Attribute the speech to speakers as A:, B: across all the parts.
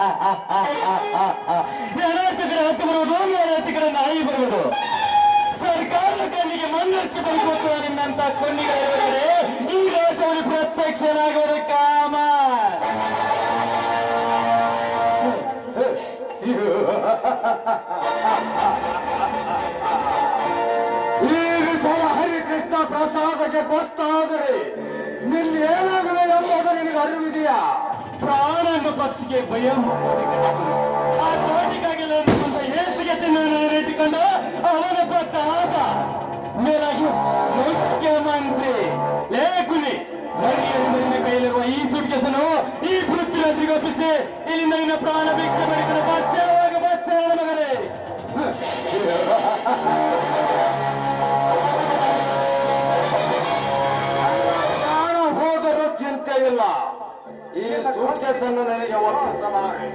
A: ಯಾರಾಚ ಕಡೆ ಹತ್ತು ಬರುವುದು ಯಾರಾಚ ಕಡೆ ನಾಯಿ ಬರುವುದು ಸರ್ಕಾರದ ಕಣ್ಣಿಗೆ ಮಣ್ಣಚ್ಚಿ ಬರಬೇಕು ನಿನ್ನಂತ ಕೊನ್ನಿಗಳಿದ್ರೆ ಈ ರಾಜವಲ್ಲಿ ಪ್ರತ್ಯಕ್ಷನಾಗುವುದು ಕಾಮ ಈ ವಿಷಯ ಹರಿಕೃಷ್ಣ ಪ್ರಸಾದಕ್ಕೆ ಗೊತ್ತಾದರೆ ನಿನ್ನ ಏನಾಗবে ಎಂಬುದು ನಿನಗೆ ಅರಿವಿದೆಯಾ ಪ್ರಾಣ ಎಂಬ ಪಕ್ಷಿಗೆ ಭಯ ಆ ತೋಟಿಗಾಗಿಲ್ಲ ಎನ್ನುವಂತ ಏಸಿಗೆ ತಿನ್ನನ್ನು ಇಟ್ಟುಕೊಂಡು ಅವನೊಬ್ಬ ತಾತ ಮೇಲಾಗಿ ಮುಖ್ಯಮಂತ್ರಿ ಲೇಖುನಿ ಮರಿಯನ್ನು ನಿನ್ನ ಕೈಯಲ್ಲಿರುವ ಈ ಸುಟ್ಕೆಸನು ಈ ಪೃಥ್ವಿರಾಜ್ರಿಗೆ ಒಪ್ಪಿಸಿ ಇಲ್ಲಿಂದ ನಿನ್ನ ಪ್ರಾಣ ಭಿಕ್ಷೆ ಬರೀತಾರೆ ಬಚ್ಚಾವಾಗ ಬಚ್ಚಾಳ ಮಗನೇ ಪ್ರಾಣ ಹೋದರೂ ಚಿಂತೆ ಇಲ್ಲ ಈ ಸೂಟ್ಕೇಸ್ ಅನ್ನು ನನಗೆ ಒಪ್ಪಿಸಲಾರೆ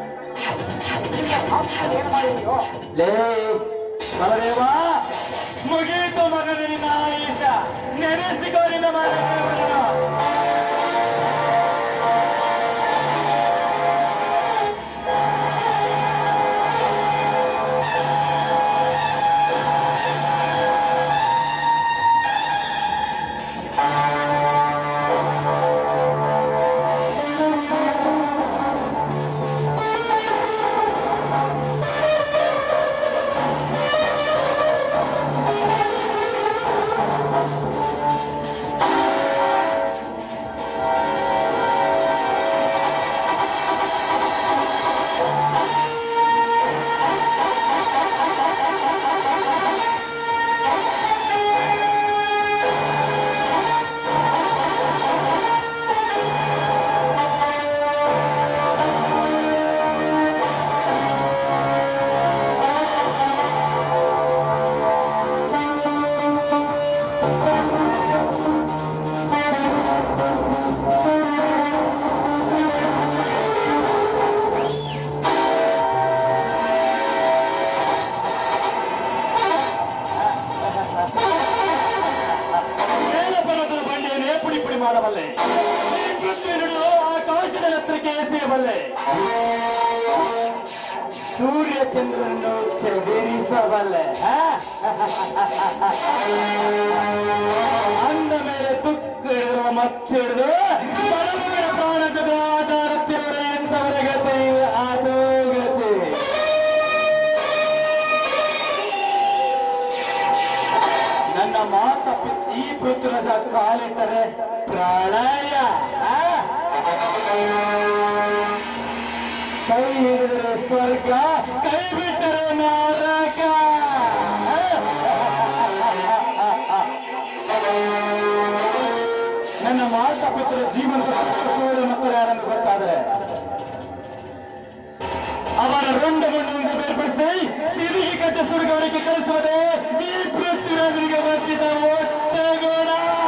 A: ಲೇ ಬಲದೇವ ಮುಗೀತು ಮಗನ ನಿನ್ನ ಆಯುಷ ನೆನೆಸಿಕೋ ನಿನ್ನ ಮಗನ ಮೇಲೆ ಪರ್ವತದ ಬಂಡೆಯನ್ನೇ ಪುಡಿ ಪುಡಿ ಮಾಡಬಲ್ಲೆ ಈ ಪೃಥ್ವಿ ನುಡಿದು ಆಕಾಶದ ಎತ್ತರಕ್ಕೆ ಎಸೆಯಬಲ್ಲೆ ಸೂರ್ಯ ಚಂದ್ರನನ್ನು ಚದುರಿಸಬಲ್ಲೆ ಆ? ಅಂದ ಮೇಲೆ ತುಕ್ಕು ಹಿಡಿದು ಮಚ್ಚಿಡಿದು ಬಡವರ ಪ್ರಾಣದ ಆಧಾರತ್ತಿರುವ ಎಂತವರ ಗತಿ ಅದು ಗತಿ ನನ್ನ ಮಾತ ಪಿ- ಈ ಪೃಥ್ವಿರಾಜ ಕಾಲಿಟ್ಟರೆ ಪ್ರಳಯ ಆ? ಕೈ ಹಿಡಿದರೆ ಸ್ವರ್ಗ ಕೈ ಬಿಟ್ಟರೆ ನರಕ ನನ್ನ ಮಾತ ಪಿತರ ಜೀವನದ ಸೂರ್ಯ ಮಕ್ಕಳು ಯಾರನ್ನು ಗೊತ್ತಾದರೆ ಅವರ ರುಂಡ ಮುಂಡಿನಿಂದ ಬೇರ್ಪಡಿಸಿ ಸಿರಿಗಿ ಕಟ್ಟ ಸುಡುಗಾಡಿಗೆ ಕಳಿಸುವುದೇ ಈ ಪೃಥ್ವಿರಾಜರಿಗೆ ವರ್ತಿದ ಒಟ್ಟಗುಣ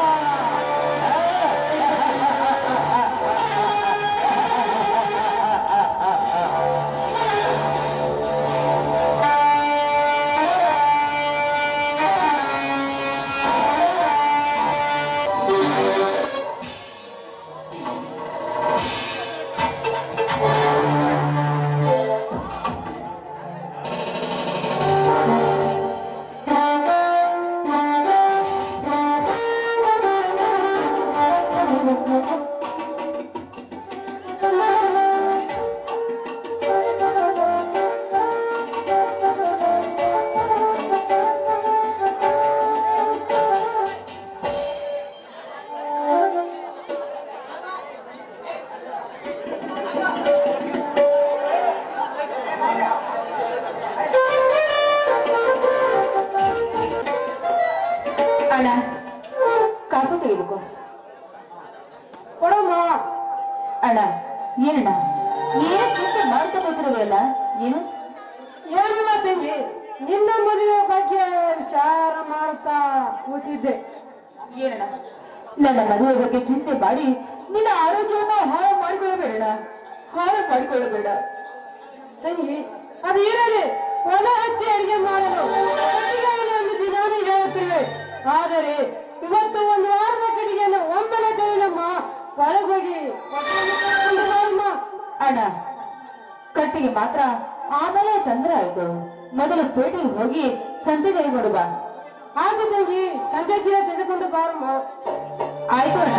B: ಅಣ್ಣ ಕಾಫಿ ತೆಗೆದುಕೋ
C: ಕೊಡಮ್ಮ
B: ಅಣ್ಣ ಏನಣ್ಣ ಏನು ಚಿಂತೆ ಮಾಡ್ತಾ ಕೂತಿರುವಲ್ಲ ಏನು
C: ಏನಿಲ್ಲ ತಂಗಿ ನಿನ್ನ ಮದುವೆ ಬಗ್ಗೆ ವಿಚಾರ ಮಾಡುತ್ತಾ ಕೂತಿದ್ದೆ
B: ಏನಣ್ಣ ನನ್ನ ಮದುವೆ ಬಗ್ಗೆ ಚಿಂತೆ ಮಾಡಿ ನಿನ್ನ ಆರೋಗ್ಯವನ್ನು ಹಾಳು ಮಾಡಿಕೊಳ್ಳಬೇಡ ಹಾಳು ಮಾಡಿಕೊಳ್ಳಬೇಡ
C: ತಂಗಿ ಅದು ಇರಲಿ ಒಲೆ ಹಚ್ಚಿ ಅಡಿಗೆ ಮಾಡಲು ಅಡಿಗೆಯನ್ನು ಒಂದು ದಿನಾನು ಹೇಳುತ್ತಿರುವೆ ಆದರೆ ಇವತ್ತು ಒಂದು ವಾರದ ಕಡೆಗೆಯನ್ನು ಒಮ್ಮೆಲೆ ತರುಣಮ್ಮ ಒಳಗೋಗಿ ಹೊಟ್ಟೆಯನ್ನು ಕಟ್ಕೊಂಡು ಬಾರಮ್ಮ.
B: ಅಣ್ಣ ಕಟ್ಟ ಶಾಂತಿಗೆ ಮಾತ್ರ ಆಮೇಲೆ ತೊಂದರೆ ಆಯ್ತು ಮೊದಲು ಪೇಟೆಗೆ ಹೋಗಿ ಸಂತೆ ಕೈಗೊಡುವ
C: ಆಗ ತಂಗಿ ಸಂಜೆ ಚೀಲ ತೆಗೆದುಕೊಂಡು ಬಾರಮ್ಮ
B: ಆಯ್ತು ಅಣ್ಣ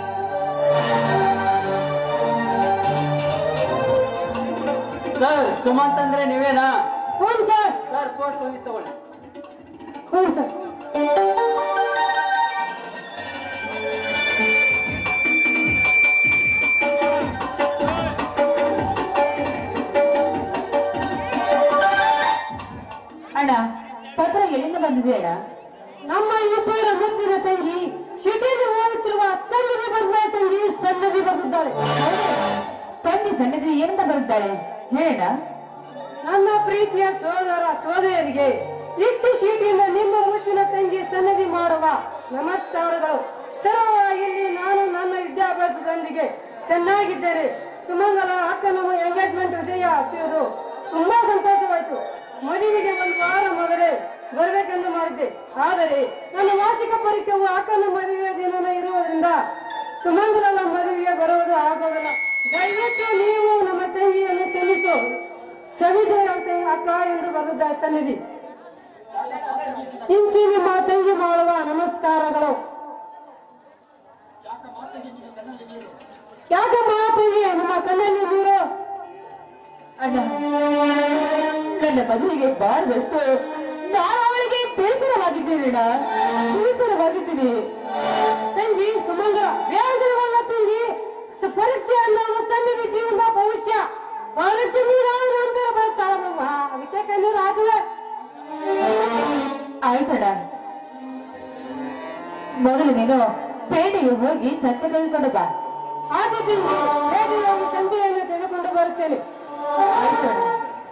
A: ಸರ್ ಸುಮಂತ್ ಅಂದ್ರೆ ನೀವೇನಾ
C: ಹ್ಞೂ ಸರ್
A: ಸರ್ ಪೋಸ್ಟ್ ಹೋಗಿ ತಗೊಳ್ಳಿ
C: ಹ್ಞೂ ಸರ್
B: ಅಣ್ಣ ಪತ್ರ ಎಲ್ಲಿಂದ ಬಂದಿದೆ ಅಣ್ಣ
C: ನಮ್ಮ ಇಬ್ಬರ ಮುತ್ತಿನ ತಂಗಿ ಸಿಟಿಗೆ ಹೋಗುತ್ತಿರುವ ಸನ್ನದಿ ಬಂದ ತಂಗಿ ಸನ್ನದಿ ಬಂದಿದ್ದಾಳೆ
B: ತಂಗಿ ಸಣ್ಣದಿ ಏನಂತ ಬರುತ್ತಾಳೆ ಹೇಳಣ್ಣ
C: ನನ್ನ ಪ್ರೀತಿಯ ಸೋದರ ಸೋದರಿಯರಿಗೆ ಇತ್ತು ಸೀಟಿಯಿಂದ ನಿಮ್ಮ ಮುತ್ತಿನ ತಂಗಿ ಸನ್ನದಿ ಮಾಡುವ ನಮಸ್ಕಾರಗಳು ಸ್ಥಿರವಾಗಿಲ್ಲಿ ನಾನು ನನ್ನ ವಿದ್ಯಾಭ್ಯಾಸದೊಂದಿಗೆ ಚೆನ್ನಾಗಿದ್ದೇನೆ ಸುಮಂಗಲ ಅಕ್ಕ ನಮ್ಮ ಎಂಗೇಜ್ಮೆಂಟ್ ವಿಷಯ ತಿಳಿದು ತುಂಬಾ ಸಂತೋಷವಾಯಿತು ಮದುವೆಗೆ ಒಂದು ವಾರ ಮೊದಲೇ ಬರಬೇಕೆಂದು ಮಾಡಿದ್ದೆ ಆದರೆ ನನ್ನ ವಾರ್ಷಿಕ ಪರೀಕ್ಷೆಯು ಅಕ್ಕನ ಮದುವೆಯ ದಿನನ ಇರುವುದರಿಂದ ಸುಮಂಗಲ ಮದುವೆಗೆ ಬರುವುದು ಆಗೋದಿಲ್ಲ ದಯವಿಟ್ಟು ನೀವು ನಮ್ಮ ತಂಗಿಯನ್ನು ಕ್ಷಮಿಸು ಕ್ಷಮಿಸು ಹೇಳ್ತೇನೆ ಅಕ್ಕ ಎಂದು ಬರೆದ ಸನ್ನಿಧಿ ಇಂತಿ ನಿಮ್ಮ ತಂಗಿ ಮಾಡುವ ನಮಸ್ಕಾರಗಳು ಯಾಕೆ ಮಾತಂಗಿ ನಿಮ್ಮ ಕಣ್ಣಲ್ಲಿ ನೀರು
B: ಅಣ್ಣ ನನ್ನ ಮದುವೆಗೆ ಬಾರದಷ್ಟು ನಾನು ಅವಳಿಗೆ ಬೇಸರವಾಗಿದ್ದೇನೆ ಅಣ್ಣ ಬೇಸರವಾಗಿದ್ದೀನಿ
C: ತಂಗಿ ಸುಮಂಗಲ ಬೇಸರವಲ್ಲ ತಂಗಿ ಸ- ಪರೀಕ್ಷೆ ಅನ್ನೋದು ಸನ್ನಿಧಿ ಜೀವನದ ಭವಿಷ್ಯ ಪರೀಕ್ಷೆ ನೀರಾದ ನಂತರ ಬರ್ತಾಳಮ್ಮ ಅದಕ್ಕೆ ಕಣ್ಣೀರು ಹಾಕುವೆ
B: ಆಯ್ತಣ್ಣ ಮೊದಲು ನೀನು ಪೇಟೆಗೆ ಹೋಗಿ ಸಂತೆ ತೆಗೆದುಕೊಂಡು ಬಾ
C: ಆದ ತಂಗಿ ಬೇಗ ಹೋಗಿ ಸಂಧಿಯನ್ನು ತೆಗೆದುಕೊಂಡು ಬರುತ್ತೇನೆ
B: ಆಯ್ತು ಅಣ್ಣ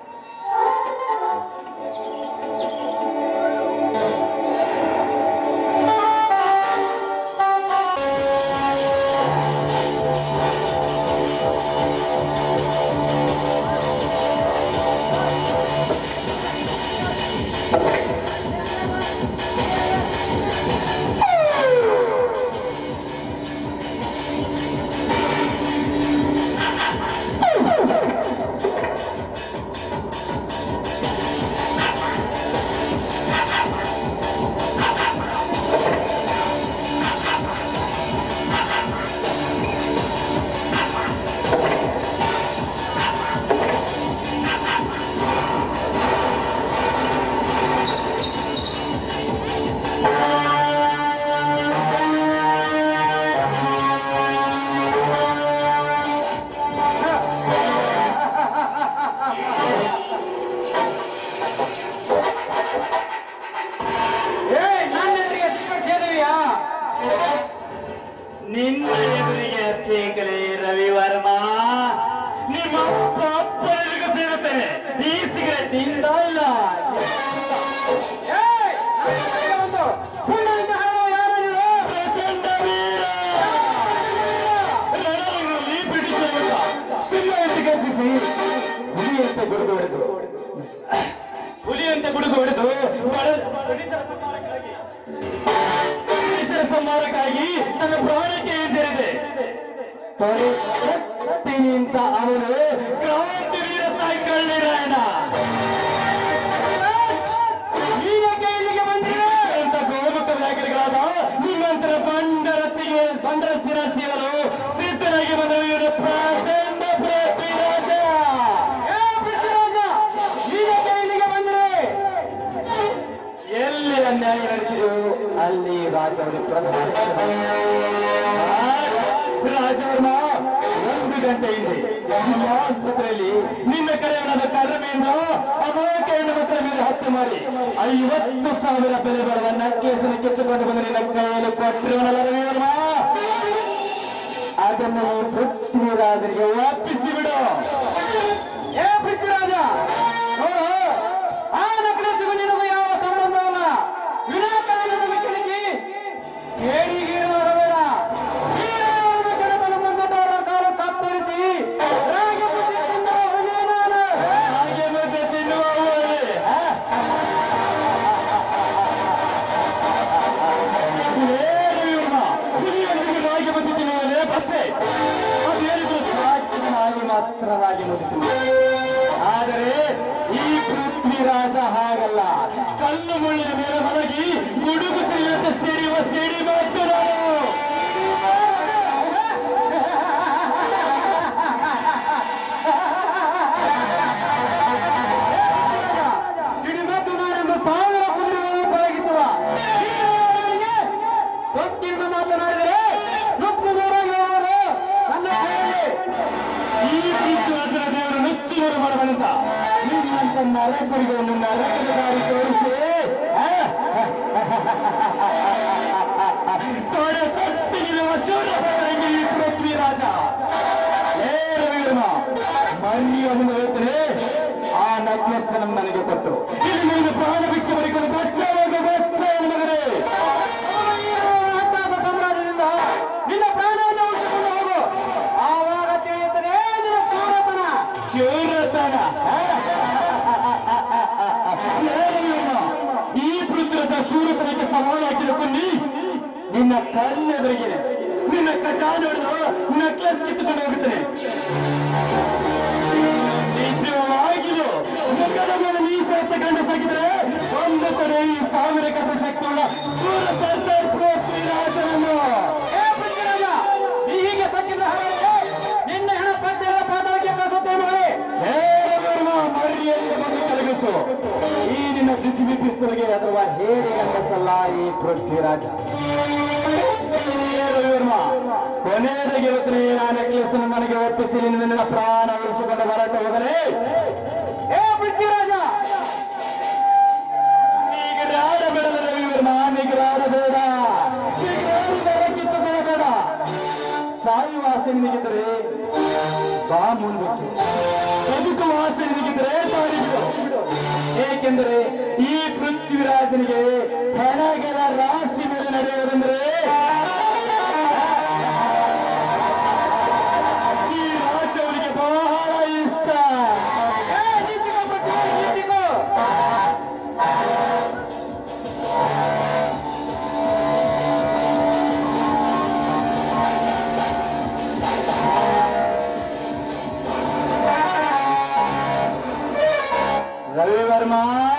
A: ನಿನ್ನ ಎದುರಿಗೆ ಅಷ್ಟೇ ಕಲೆ ರವಿವರ್ಮ ನಿಮ್ಮ ಅಪ್ಪ ಅಪ್ಪ ಎದುರಿಗೆ ಸೇರುತ್ತೇನೆ ಈ ಸಿಗರೆಟ್ ನಿಂದ ಇಲ್ಲ ಏಯ್! ನನ್ನ ಕೈಗೆ ಒಂದು ಸುಳ್ಳು ಅಂತ ಹೇಳುವ ಯಾರು ನೀನು? ಪ್ರಚಂಡ ವೀರ! ರಣರಂಗದಲ್ಲಿ ಬಿಡಿಸುವುದಿಲ್ಲ. ಸಿಂಹದಂತೆ ಗರ್ಜಿಸಿ ಹುಲಿಯಂತೆ ಗುಡುಗು ಹೊಡೆದು ಹುಲಿಯಂತೆ ಗುಡುಗು ಹೊಡೆದು ಬಡ- ಬ್ರಿಟಿಷರ ಸಂಹಾರಕ್ಕಾಗಿ ಬ್ರಿಟಿಷರ ಸಂಹಾರಕ್ಕಾಗಿ ತನ್ನ ಪ್ರಾಣಕ್ಕೆ ಹಿಂಜರಿದೆ ತೊರೆತೀನಿ ಅಂತ ಅವನು ಕ್ರಾಂತಿ ವೀರ ಸಾಯ್ಕಳ್ಳಿರಾಯಣ ನೀನಕ್ಕೆ ಇಲ್ಲಿಗೆ ಬಂದಿದೆ ಅಂತ ಗೋಮುಖ ವ್ಯಾಕರಿಗಳಾದ ನಿಮ್ಮಂತರ ಬಂಡರತ್ತಿಗೆ ಬಂಡರ ಶಿರಸಿಯವರು ಸಿದ್ಧರಾಗಿ ಬಂದ ಇವರು ಪ್ರಚಂಡ ಪೃಥ್ವಿರಾಜ ಏ ಪೃಥ್ವಿರಾಜ ನೀನಕ್ಕೆ ಇಲ್ಲಿಗೆ ಬಂದಿದೆ ಎಲ್ಲಿ ಅನ್ಯಾಯ ನಡೆಸಿದ್ರು ಅಲ್ಲಿ ರಾಜವರು ರಾಜವರ್ಮ ಒಂದು ಗಂಟೆ ಹಿಂದೆ ನಿಮ್ಮ ಆಸ್ಪತ್ರೆಯಲ್ಲಿ ನಿನ್ನ ಕಡೆಯವನಾದ ಕರ್ಮೆಯಿಂದ ಅಮಾಯಕ ಹೆಣ್ಣು ಮಕ್ಕಳ ಮೇಲೆ ಹತ್ಯೆ ಮಾಡಿ ಐವತ್ತು ಸಾವಿರ ಬೆಲೆ ಬರುವ ನಕ್ಕೇಸನ್ನು ಕಿತ್ತುಕೊಂಡು ಬಂದು ನಿನ್ನ ಕೈಯಲ್ಲಿ ಕೊಟ್ಟಿರುವನಲ್ಲ ರವಿವರ್ಮ ಅದನ್ನು ಈ ಪೃಥ್ವಿರಾಜರಿಗೆ ಒಪ್ಪಿಸಿ ಬಿಡು ಏ ಪೃಥ್ವಿರಾಜ ನೋಡು ಆ ನಕಲೇಸಿಗೂ ನಿನಗೂ ಯಾವ ಸಂಬಂಧವಲ್ಲ ವಿನಾಕಾರಣದ ಮಿಕ್ಕಲಿಗೆ ಕೇಡಿಗೀರು ಮಾಡಬೇಡ ಹೀರಾವಣ ಕೆಡತನ ಬಂದವರ ಕಾಲ ಕತ್ತರಿಸಿ ರಾಗಿ ಮುದ್ದೆ ತಿನ್ನುವ ಹುಲಿ ನಾನು. ರಾಗಿ ಮುದ್ದೆ ತಿನ್ನುವ ಹುಲಿ. ಆ? ಏನು ಇವ್ರನ್ನ? ಹುಲಿಯೊಂದಿಗೆ ರಾಗಿ ಮುದ್ದೆ ತಿನ್ನುವನೇ ಬಚ್ಚೆ ಅದೇನಿದ್ರು ಸಾಕಿನ ನಾಯಿ ಮಾತ್ರ ರಾಗಿ ಮುದ್ದೆ ತಿನ್ನುವ ಕಾಲಿನ ಮೇಲೆ ಮಲಗಿ ಗುಡುಗು ಸಿಡಿಯಂತೆ ಸಿಡಿಯುವ ಸಿಡಿ ಮತ್ತು ಸಿಡಿಮದ್ದು ನಾನೆಂದು ಸಾವಿರ ಕುದುರೆಗಳನ್ನು ಪಳಗಿಸುವ ಹೀರೋಗಳಿಗೆ ಸೊಕ್ಕಿಂದ ಮಾತನಾಡಿದರೆ ನುಕ್ಕು ದೂರವಿರುವವರು ನನ್ನ ಕೈಯಲ್ಲಿ ಈ ಪೃಥ್ವಿರಾಜನ ದೇವರು ನುಚ್ಚಿನವರು ಮಾಡಬಲ್ಲಂತ ನಿನ್ನಂತ ನರಕರಿಗೆ ಒಂದು ನರಕದ ದಾರಿ ತೋರಿಸಿ ತೊಡೆ ತಟ್ಟಿಗಿರುವ ಸೂರ್ಯಪುರಂಗಿ ಈ ಪೃಥ್ವಿರಾಜ ಏ ರವಿವರ್ಮ ಮರಿಯನ್ನು ಹೇಳ್ತೇನೆ ಆ ನೆಕ್ಲೆಸ್ ನನಗೆ ಕೊಟ್ಟು ಇಲ್ಲಿ ನಿನ್ನ ಪ್ರಾಣ ಭಿಕ್ಷೆ ಬರಿಕೊಂಡು ಬಚ್ಚಾವಾಗ ಬಚ್ಚ ಮಗನೇ ಸಾಮ್ರಾಜ್ಯದಿಂದ ನಿನ್ನ ಪ್ರಾಣವನ್ನು ಉಳಿಸಿಕೊಂಡು ಹೋಗು ಆವಾಗ ತಿಳಿಯುತ್ತದೆ ನಿನ್ನ ಶೂರತನ ಶೂರತನ ಏನು? ಈ ಪೃಥ್ವಿರಾಜ ಶೂರತನಕ್ಕೆ ಸವಾಲು ಹಾಕಿಕೊಂಡು ನಿನ್ನ ಕಣ್ಣೆದುರಿಗೆ ನಿನ್ನ ಖಜಾನೆ ಹೊಡೆದು ನೆಕ್ಲೆಸ್ ಕಿತ್ತುಕೊಂಡು ಹೋಗುತ್ತೇನೆ ನಿಜವಾಗಿಯೂ ಮುಖದ ಮೇಲೆ ಮೀಸೆತ್ತ ಗಂಡ ಸಾಕಿದ್ರೆ ಒಂದು ಕಡೆ ಈ ಸಾವಿರ ಕಥ ಶಕ್ತಿಯುಳ್ಳ ಸೂರ ಸರ್ದಾರ್ ಪೃಥ್ವಿರಾಜನನ್ನು ಏ ಪೃಥ್ವಿರಾಜ, ನೀ ಹೀಗೆ ಸಕ್ಕಿದ್ರೆ ಹಾಗೆ ನಿನ್ನ ಹೆಣ ಪದ್ದೆಲ್ಲ ಪಾತಾಳಕ್ಕೆ ಕಳಿಸುತ್ತೆ ಮಾಡಿ ಮರಿಯಲ್ಲಿ ಬಂದು ಕರಗಿಸು ಈ ನಿನ್ನ ಜುಜುಬಿ ಪಿಸ್ತೂಲ್ಗೆ ಅಥವಾ ಹೇಳಿ ಅಂಗಸಲ್ಲ ಈ ಪೃಥ್ವಿರಾಜ ರವಿವರ್ಮ ಕೊನೆಯದಾಗಿ ಇವತ್ತು ಆ ನೆಕ್ಲೆಸ್ ನನಗೆ ಒಪ್ಪಿಸಿ ನಿನ್ನ ನಿನ್ನ ಪ್ರಾಣ ಉಳಿಸಿಕೊಂಡು ಹೊರಟು ಹೋಗಲೇ ಏ ಪೃಥ್ವಿರಾಜ ನಿಗರಾಡಬೇಡ ರವಿವರ್ಮ ನಿಗರಾಡಬೇಡ ನಿಗರಾಡಿದರೆ ಕಿತ್ತುಕೊಳ್ಳಬೇಡ ಸಾಯುವ ಆಸೆ ನಿನಗಿದ್ದರೆ ಬಾ ಮುಂದಕ್ಕೆ ಬದುಕುವ ಆಸೆ ನಿನಗಿದ್ದರೆ ಸಾರಿ ಬಿಡು ಏಕೆಂದರೆ ಈ ಪೃಥ್ವಿರಾಜನಿಗೆ ಹೆಣಗಳ ರಾಶಿ ಮೇಲೆ ನಡೆಯುವುದೆಂದರೆ ಈ ರಾಜ್ಯವನಿಗೆ ಬಹಳ ಇಷ್ಟ ಏ, ನಿಂತಿಕೋ ಪೃಥ್ವಿ, ನಿಂತಿಕೋ. ರವಿವರ್ಮ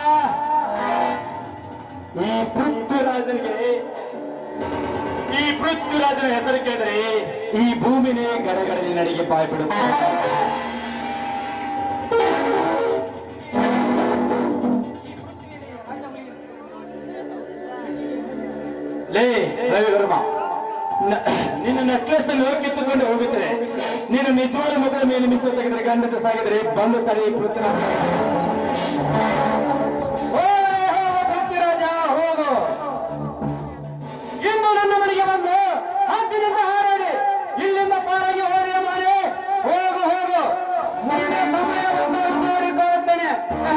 A: ಈ ಪೃಥ್ವಿರಾಜನಿಗೆ ಈ ಪೃಥ್ವಿರಾಜನ ಹೆಸರು ಕೇಳಿದರೆ ಈ ಭೂಮಿನೇ ಗಡಗಡಲಿ ನಡಿಗೆ ಬಾಯ್ ಬಿಡುತ್ತೆ ಲೇ ರವಿವರ್ಮ ನ- ನಿನ್ನ ನೆಕ್ಲೆಸ್ ಅನ್ನು ಕಿತ್ತುಕೊಂಡು ಹೋಗುತ್ತದೆ ನೀನು ನಿಜವಾದ ಮುಖದ ಮೇಲೆ ಮಿಸ್ ತೆಗೆದರೆ ಗಂಡದ ಸಾಗಿದರೆ ಬಂದು ತಲೆ ಪೃಥ್ವಿರಾಜ ಓ, ಹೋಗು ಪೃಥ್ವಿರಾಜ ಹೋಗು ಇನ್ನು ನನ್ನ ಮನೆಗೆ ಬಂದು ಹದ್ದಿನಿಂದ ಹಾರಾಡಿ ಇಲ್ಲಿಂದ ಪಾರಾಗಿ ಹೋಗಿ ಮಾಡಿ ಹೋಗು ಹೋಗು ನಿನ್ನ ಸಮಯ ಬಂದು ನೋಡಿಕೊಳ್ಳುತ್ತೇನೆ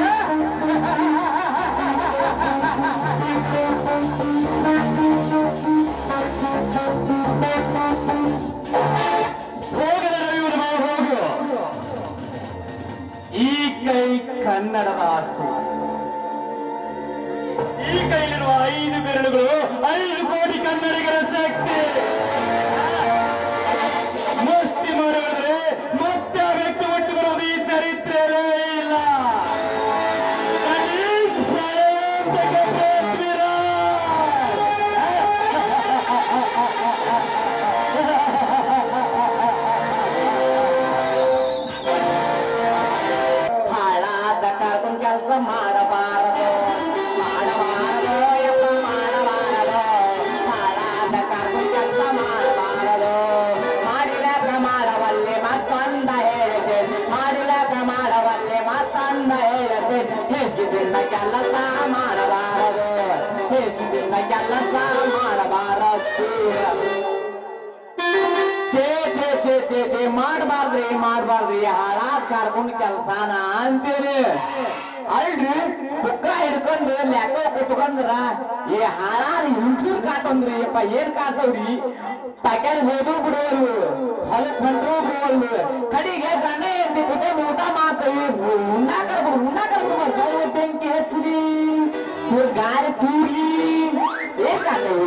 A: ಹೋಗದ ರವಿವರ್ಮ ಹೋಗು ಈ ಕೈ ಕನ್ನಡದ ಆಸ್ತಿ ಈ ಕೈಲಿರುವ ಐದು ಬೆರಳುಗಳು ಐದು ಕೋಟಿ ಕನ್ನಡಿಗರ ಶಕ್ತಿ ಮಸ್ತಿ ಮಾಡಿದ್ರೆ ಮತ್ತೆ ಆ ವ್ಯಕ್ತಿ ಒಟ್ಟು ಬರುವುದು ಈ ಚರಿತ್ರೆಯಲ್ಲೇ ಇಲ್ಲ ಗಣೇಶ್ ಪ್ರಯಂತಕ
D: ಹಾಳಾದ ಕಾರ್ಕೊಂಡ್ ಕೆಲಸ ಮಾಡಬಾರದು ಮಾಡಬಾರದು ಎಲ್ಲ ಮಾಡಬಾರದು ಹಾಳಾದ ಕಾರ್ಕೊಂಡ್ ಕೆಲಸ ಮಾಡಬಾರದು ಮಾಡಿದಾಗ ಮಾಡವಲ್ಲಿ ಮತ್ತೊಂದ ಹೇಳಿದೆ ಮಾಡಿದಾಗ ಮಾಡವಲ್ಲಿ ಮತ್ತೊಂದ ಹೇಳಿದೆ ಹೇಸಿದಿಂದ ಕೆಲಸ ಮಾಡಬಾರದು ಹೇಸಿದಿಂದ ಕೆಲಸ ಮಾಡಬಾರದು ಚೇ ಚೇ ಚೇ ಚೇ ಚೇ ಮಾಡಬಾರ್ದ್ರಿ ಮಾಡಬಾರ್ದ್ರಿ ಹಾಳಾಗ್ ಕರ್ಕೊಂಡ್ ಕೆಲ್ಸಾನ ಅಂತೀರಿ ಅಲ್ರಿ ಬುಕ್ಕ ಹಿಡ್ಕೊಂಡು ಲೆಕ್ಕ ಕುತ್ಕೊಂಡ್ರ ಈ ಹಾಳಾದ ಹಿಂಸೂರ್ ಕಾಟಂದ್ರಿ ಅಪ್ಪ ಏನ್ ಕಾಟವ್ರಿ ಪಕ್ಯಾರ ಹೋದ್ರು ಬಿಡೋರು ಹೊಲಕ್ ಹೊಂಟ್ರು ಬಿಡೋಲ್ರು ಕಡಿಗೆ ಗಂಡ ಎತ್ತಿ ಕುತ್ಕೊಂಡು ಊಟ ಮಾಡ್ತೀವಿ ಉಣ್ಣಾಕರ ಉಣ್ಣಾಕರ ಬೆಂಕಿ ಹಚ್ಚ್ರಿ ಇವ್ರ ಗಾಳಿ ತೂರ್ಲಿ ಏನ್ ಕಾಟವು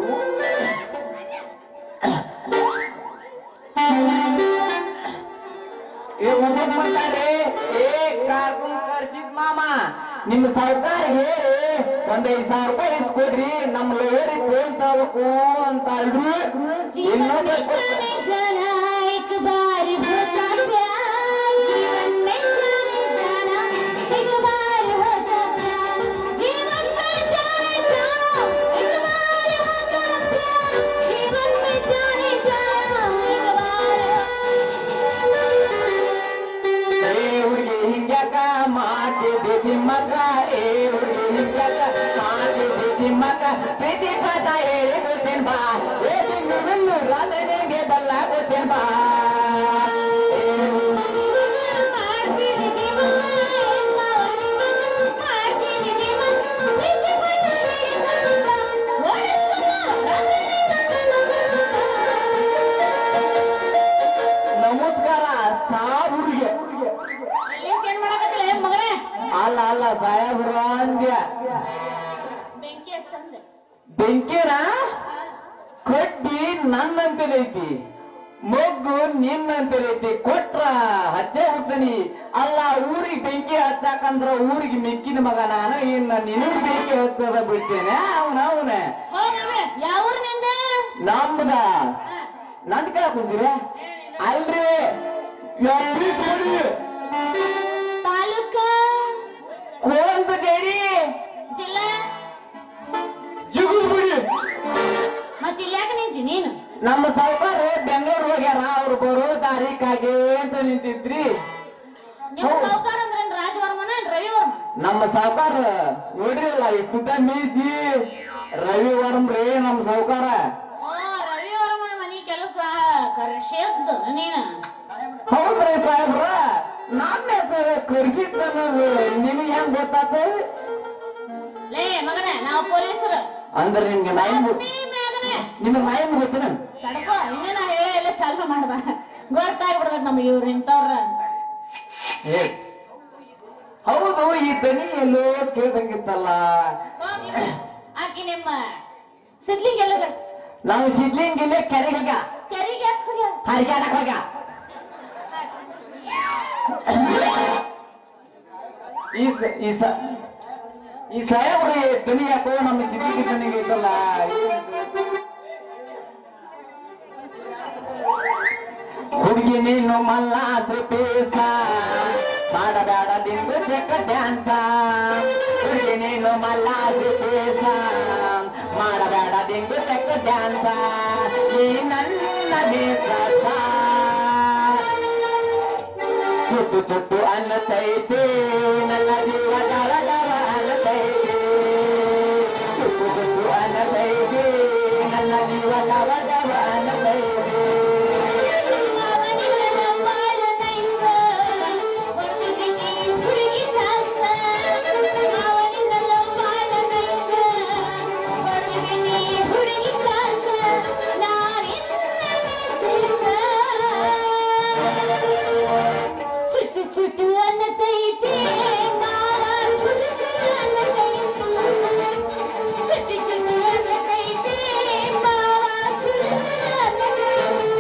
D: ಏ ಒಬ್ಬೊಬ್ಬ ಮಾಡ್ತಾರೆ ಏ ಕಾರ್ಕೊಂಡ್ ಕರ್ಸಿದ್ ಮಾಮ ನಿಮ್ಮ ಸಾವುಕಾರಿಗೆ ಒಂದ್ ಐದ್ ಸಾವಿರ ರೂಪಾಯಿ ಇಷ್ಟು ಕೊಡ್ರಿ ನಮ್ಮ ಲೋರಿ ಫೋನ್ ತಗೋಬೇಕು ಅಂತ ಅಲ್ರಿ
B: जीवन में जाने जाना एक बार होता प्यार जीवन में जाने जाना एक बार होता प्यार जीवन में जाने जाना एक बार होता प्यार जीवन में जाने जाना एक बार
D: ಏ ಹುಡುಗಿ ಹಿಂಗ್ಯಾಕ ಮಾಡಿದ್ದೆ ತಿಮ್ಮಕ್ಕ ಏ ಹುಡುಗಿ ಹಿಂಗ್ಯಾಕ ಮಾಡಿದ್ದೆ ತಿಮ್ಮಕ್ಕ ಪ್ರೀತಿ ಪಾಠ ಹೇಳಿ ಕೊಡ್ತೇನೆ ಬಾ ಏ ತಿಂಗಳು ರಾಧನೆಗೆ ಬಲ್ಲ ಕೊಡ್ತೇನೆ ಬಾ
B: ಮಾಡ್ತೀನಿ ಜೀವನ ಮಾಡ್ತೀನಿ ಜೀವನ ಪ್ರೀತಿ
D: ನಮಸ್ಕಾರ ಸಾಬುರಿಗೆ
B: ಏನ್ ಮಾಡಕತ್ತಿಲ್ಲ ಮಗನೇ
D: ಅಲ್ಲ ಅಲ್ಲ ಸಾಹೇಬ್ರ ಅಂದ್ಯ
B: ಬೆಂಕಿ ಹಚ್ಚಂದೆ
D: ಬೆಂಕಿನ ಕಡ್ಡಿ ನನ್ನಂತಲೈತಿ ಮೊಗ್ಗು ನಿನ್ನಂತಲೈತಿ ಕೊಟ್ರ ಹಚ್ಚೆ ಹುಡ್ತೀನಿ ಅಲ್ಲ ಊರಿಗೆ ಬೆಂಕಿ ಹಚ್ಚಾಕಂದ್ರ ಊರಿಗೆ ಮೆಕ್ಕಿನ ಮಗ ನಾನು ಇನ್ನ ನಿನಗ್ ಬೆಂಕಿ ಹಚ್ಚದ ಬಿಡ್ತೇನೆ ಅವನ ಅವನ
B: ಹೋಗವೆ ಯಾವ ಊರಿನಿಂದ
D: ನಮ್ದ ನಂದ್ ಕೇಳ್ಕೊಂತೀರ ಅಲ್ರಿ ಎಲ್ಲಿ ಸೋಡಿ
B: ತಾಲೂಕ
D: ಕೋಂದು ಜೇರಿ
B: ಜಿಲ್ಲಾ
D: ಜುಗುಲ್ ಬಿಡಿ
B: ಮತ್ ಇಲ್ಲಿ ಯಾಕೆ ನಿಂತಿ ನೀನು
D: ನಮ್ಮ ಸಾವುಕಾರ ಬೆಂಗಳೂರು ಹೋಗ್ಯಾರ ಅವ್ರು ಬರೋ ದಾರಿಕಾಗೆ ಅಂತ ನಿಂತಿದ್ರಿ
B: ನಿಮ್ ಸಾವುಕಾರ ಅಂದ್ರೆ ಏನ್ ರಾಜವರ್ಮನ ಏನ್ ರವಿವರ್ಮ
D: ನಮ್ಮ ಸಾವುಕಾರ ನೋಡ್ರಿಲ್ಲ ಇಷ್ಟ ಮೀಸಿ ರವಿ ವರ್ಮ್ರಿ ನಮ್ಮ ಸಾವುಕಾರ
B: ಓ ರವಿವರ್ಮನ ಮನಿ ಕೆಲಸ ಕರ್ಷೇದ್ದು ನೀನು
D: ಹೌದ್ರಿ ಸಾಹೇಬ್ರ ನಮ್ಮ ಹೆಸರು ಕರ್ಸಿದ್ ಅನ್ನೋದು ನಿಮಗೆ ಹೆಂಗ್ ಗೊತ್ತಾತ
B: ಲೇ ಮಗನೇ ನಾವು ಪೊಲೀಸರು
D: ಅಂದ್ರೆ ನಿಮ್ಗೆ ನಾಯಿ
B: ನೀ ಮಗನೇ
D: ನಿಮ್ಗೆ ನಾಯಿ ಗೊತ್ತಿನ
B: ತಡ್ಕೋ ಇನ್ನೇ ನಾ ಹೇಳೇ ಎಲ್ಲ ಚಾಲು ಮಾಡ್ದ ಗೊತ್ತಾಗ್ಬಿಡ್ಬೇಕು ನಮ್ಗೆ ಇವ್ರು ಇಂಥವ್ರ ಅಂತ
D: ಏ, ಹೌದು ಈ ದನಿ ಎಲ್ಲೋ ಕೇಳ್ದಂಗಿತ್ತಲ್ಲ
B: ಹೋಗಿ ಆಕಿ ನಿಮ್ಮ ಸಿದ್ಲಿಂಗ್ ಎಲ್ಲ
D: ನಾವು ಸಿದ್ಲಿಂಗಿಲ್ಲೇ ಕೆರೆಗೆ ಹೋಗ್ಯ
B: ಕೆರಿಗೆ ಯಾಕೆ ಹೋಗ್ಯಾಳ
D: ಹರಿಗಾಡಕ್ ಹೋಗ್ಯ ಈ ಸ- ಈ ಸ ಈ ಸಾಹೇಬ್ರು ದನಿ ಯಾಕೋ ನಮ್ಮ ಸಿದ್ಲಿಂಗಿ ದನಿಗೆ ಐತಲ್ಲ ಹುಡುಗಿ ನೀನು ಮಲ್ಲಾಸ್ರಿ ಪೇಸ ಮಾಡಬೇಡ ದಿಂದು ಚೆಕ್ಕ ಡ್ಯಾನ್ಸ ಹುಡುಗಿ ನೀನು ಮಲ್ಲಾಸ್ರಿ ಪೇಸ ಮಾಡಬೇಡ ದಿಂದು ಚೆಕ್ಕ ಡ್ಯಾನ್ಸ ಈ ನನ್ನ ದೇಶ ಚುಟ್ಟು ಚುಟ್ಟು ಅನ್ನತೈತೆ ನನ್ನ ಜೀವ ಗರ ಗರ ಅನ್ನತೈತೆ ಚುಟ್ಟು ಚುಟ್ಟು ಅನ್ನತೈತೆ ನನ್ನ ಜೀವ ಗರ ಗರ ಅನ್ನತೈತೆ
B: ಅವನಿಗೆಲ್ಲ ಬಾಳ ನೈಸ ಒಟ್ಟಿಗೆ ಹುಡುಗಿ ಚಾನ್ಸ ಅವನಿಗೆಲ್ಲ ಬಾಳ ನೈಸ ಒಟ್ಟಿಗೆ ಹುಡುಗಿ ಚಾನ್ಸ ಚುಟ್ಟು ಚುಟ್ಟು ಅನ್ನತೈತಿ ಮಾವ ಚುಟ್ಟು ಚುಟ್ಟು ಅನ್ನತೈತಿ ಚುಟ್ಟು ಚುಟ್ಟು ಅನ್ನತೈತಿ ಮಾವ ಚುಟ್ಟು ಚುಟ್ಟು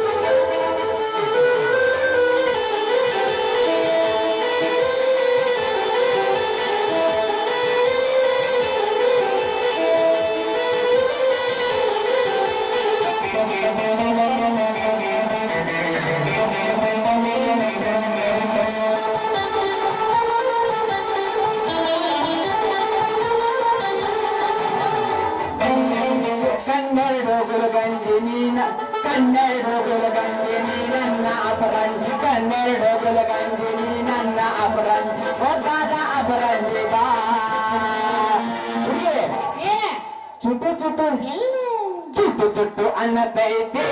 D: ಕನ್ನೆರಡು ಗುಲಗಂಜಿ ನೀನ ಕನ್ನೆರಡು ಗುಲಗಂಜಿ ನೀ ನನ್ನ ಅಪರಂಜಿ ಕನ್ನೆರಡು ಗುಲಗಂಜಿ ನೀ ನನ್ನ ಅಪರಂಜಿ ಒಬ್ಬಾದ ಅಪರಂಜಿ ಬಾ ಹುಡುಗಿ,
B: ಏನ
D: ಚುಟ್ಟು ಚುಟ್ಟು
B: ಎಲ್ಲ
D: ಚುಟ್ಟು ಚುಟ್ಟು ಅನ್ನತೈತೆ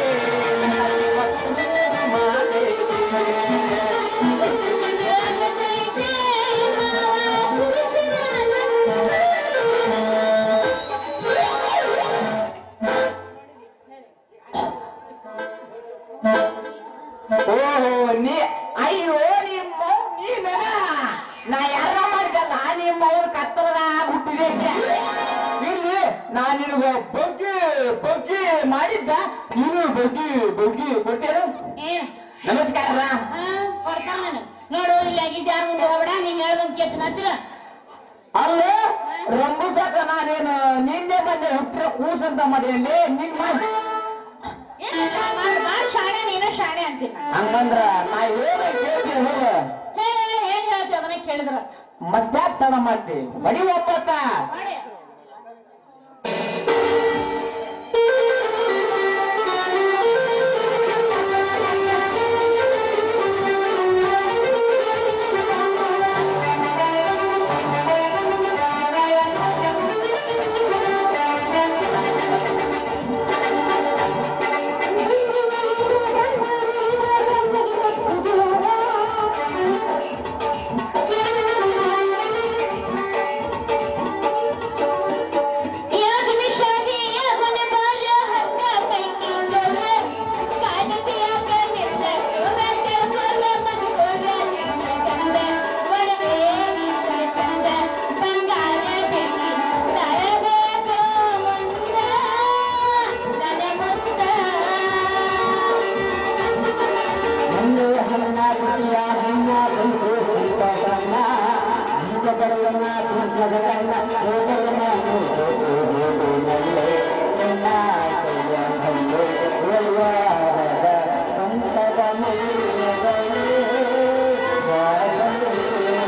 D: ಓಹೋ ನೀ ಅಯ್ಯೋ ನಿಮ್ಮ ನೀನ ನಾ ಯಾರ ಮಾಡಿದಲ್ಲ ನಿಮ್ಮ ಅವ್ರ ಕತ್ತಲದಾಗ ಹುಟ್ಟಿದೆ ಇಲ್ಲಿ ನಾ ನಿನಗ ಬಗ್ಗೆ ಬಗ್ಗೆ ಮಾಡಿದ್ದ ನೀನು ಬಗ್ಗೆ ಬಗ್ಗೆ ಕೊಟ್ಟೇನು
B: ಏನ
D: ನಮಸ್ಕಾರ
B: ಹಾ ಕೊಡ್ತಾನ ನಾನು ನೋಡು ಇಲ್ಲಿ ಆಗಿದ್ದ ಯಾರ ಮುಂದೆ ಹೋಗ್ಬೇಡ ನೀ ಹೇಳ್ದಂತ ಕೇಳ್ತೀನಿ ಹತ್ತಿರ
D: ಅಲ್ಲ
B: ಹಾ
D: ರಂಬುಸಕ ನಾನೇನು ನಿನ್ನೆ ಬಂದೆ ಹುಟ್ಟಿರ ಕೂಸ್ ಅಂತ ಮಾಡಿಯಲ್ಲಿ ನಿನ್ ಮಾಡಿ
B: ಏನಿಲ್ಲ, ಮಾಡ್ ಮಾಡ್ ಶಾಣೆ ನೀನ ಶಾಣೆ ಅಂತೀನಿ ನಾನು.
D: ಹಂಗಂದ್ರ ನಾ ಹೇಳ ಕೇಳ್ತೀನಿ ಹೋಗ
B: ಹೇಳ ಹೇಳ ಏನ್ ಹೇಳ್ತಿ ಅದನ್ನ ಕೇಳಿದ್ರ
D: ಮತ್ತ್ಯಾಕ್ ತಡ ಮಾಡ್ತಿ ಬಡಿ ಒಪ್ಪತ್ತ
B: ಮಾಡಿ ಯಾದಮಿ ಶಾದಿ ಯಾದನ ಬಾರ ಹತ್ತ ಪೈಕಿ ಜೋರ ಕಾಲತಿ ಯಾಕ ನಿಲ್ಲ ಜೋರ ಕರ್ಕೋಲ ಮಗೋಲ ಗಂಡ ಒಡವೆ ನಿಂತ ಚಂದ ಬಂಗಾರ ಬೆಳ್ಳಿ ತರಬೇಕು ಮುಂದ ತಲೆ ಮುಂದ
D: ಒಂದು ಹಣ್ಣ ಕುಡಿಯ ಹಣ್ಣ ಕುಂತು ಸ್ವಲ್ಪ ಬಣ್ಣ ಈಗ ಬರುವನ ಕುಂತಗಳನ್ನ ಹೋಗಲನ ಹೋಗು ಹೋಗು ನಲ್ಲೆ ನಿನ್ನ ಆಸೆಯ ಹಲ್ಲೆ ಒಲ್ವಾದ ಕಂಠದ ಮುಯ್ಯಗಳೇ ಬಾಳಲೇ.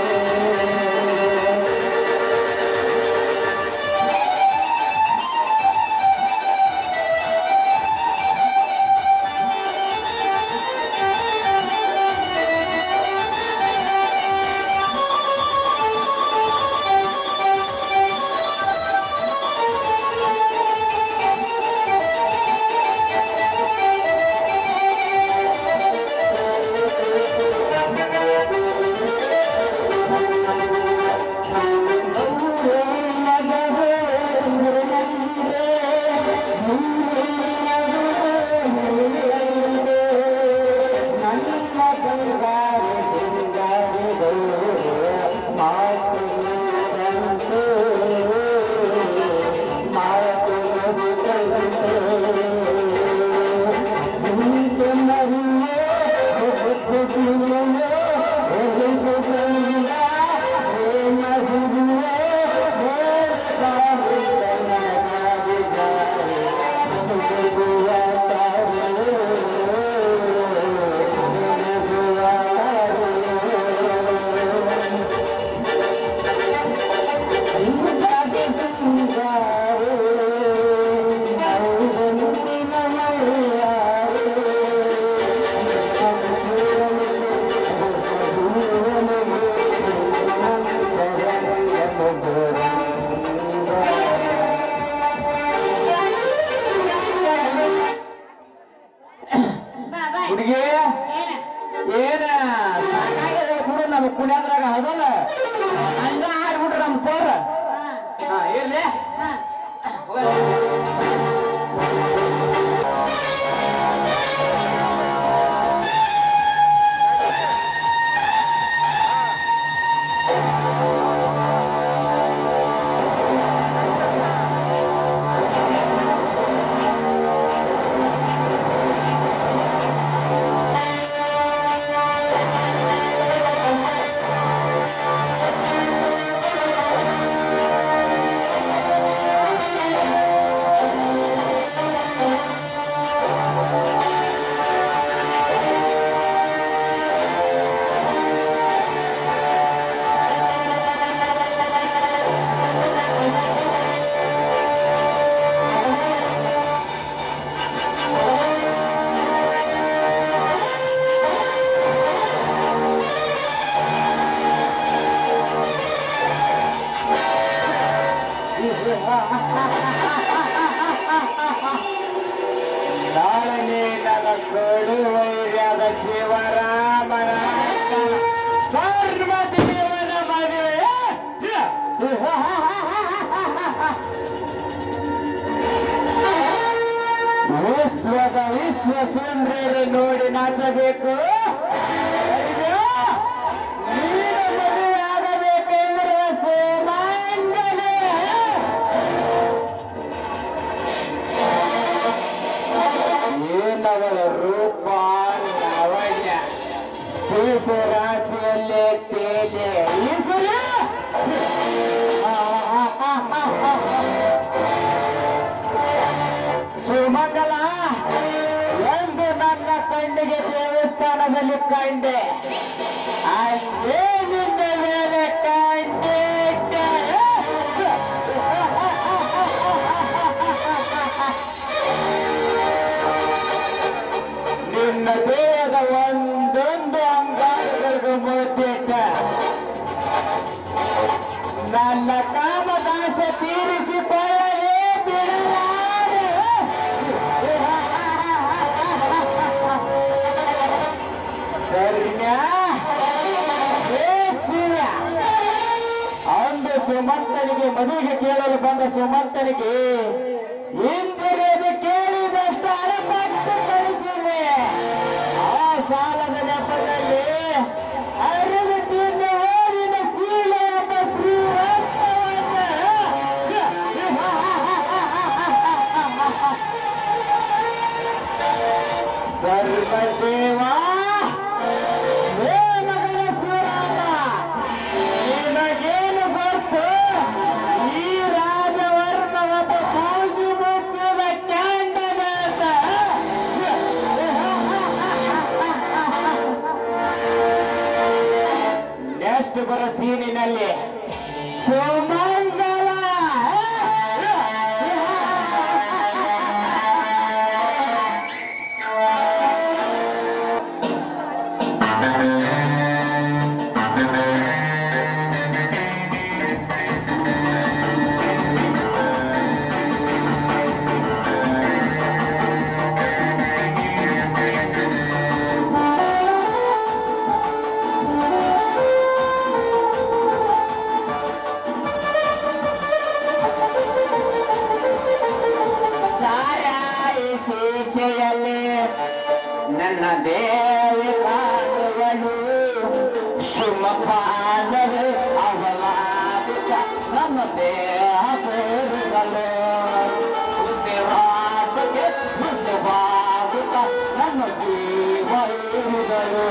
B: ಬಾ ಬಾ
D: ಹುಡುಗಿ
B: ಏನ
D: ಏನ ಸಾಕಾಗಿದೆ ಬಿಡು ನಮ್ ಕುಣಿಯದ್ರಾಗ ಹೌದಲ್ಲ ಹಂಗ ಆಡ್ಬಿಡ್ರಿ ನಮ್ ಸರ್
B: ಹಾ
D: ಹಾ ಇರ್ಲಿ
B: ಹಾ
D: ನಾಳೆ ನನ್ನ ಕೊಡುವೈರ್ಯದ ಶಿವರಾಮನ ಸರ್ವದೇವನ ಮದುವೆ ವಿಶ್ವದ ವಿಶ್ವ ಸುಂದರಿ ನೋಡಿ ನಾಚಬೇಕು ಅಯ್ಯೋ, ನೀನು ಮದುವೆಯಾಗಬೇಕೆಂದರೆ ಸುಮಂಗಲೇ ಏನವಳ ರೂಪ ನವಯ ಕೇಸ ರಾಶಿಯಲ್ಲೇ ತೇಜೆ ಈಶ್ವರ ಆ, ಆ, ಆ, ದೇವಸ್ಥಾನದಲ್ಲಿ ಕಂಡೆ ಅಲ್ಲೇ ನಿನ್ನ ಮೇಲೆ ಕಂಡೆ ನಿನ್ನ ದೇಹದ ಒಂದೊಂದು ಅಂಗಾಂಗಗಳಿಗೂ ಮುಟ್ಟಿಟ್ಟ ನನ್ನ ಕಾಮದಾಸ ತೀರಿಸಿಕೊಳ್ಳಲೇ ಬಿಡಲಾರೆ ಧರ್ಮ್ಯ ಹೇ ಸೂರ್ಯ ಅಂದು ಸುಮಂತನಿಗೆ ಮದುವೆಗೆ ಕೇಳಲು ಬಂದ ಸುಮಂತನಿಗೆ ಹಿಂದಿರುಗಿ ಕೇಳಿದಷ್ಟು ಅರಪಟ್ಟು ಕಳಿಸಿದೆ ಆ ಸಾಲದ ನೆಪದಲ್ಲಿ ಅರಿವು ತಿನ್ನ ಓದಿನ ಶೀಲ ಎಂಬ ಧರ್ಮದೇವ ಹೇ ಮಗನ ಶಿವರಾಮ ನಿನಗೇನು ಗೊತ್ತು ಈ ರಾಜವರ್ಮ ಒಬ್ಬ ಪೂಜಿ ಮುಚ್ಚಿದ ಕ್ಯಾಂಡನ ನೆಕ್ಸ್ಟ್ ಬರೋ ಸೀನಿನಲ್ಲಿ ಸುಮಂಗಲ ಸಾರಾಯಿ ಶೀಶೆಯಲ್ಲಿ ನನ್ನ ದೇವಿ ಕಾಣುವಳು ಸುಮಪಾನವೇ ಅವಲಾದಿತ ನನ್ನ ದೇಹ ಸೇರುಗಳು ದೇವಾದಿಗೆ ಮುಖ್ಯವಾಗುತ್ತ ನನ್ನ ಜೀವ ಇರುಗಳು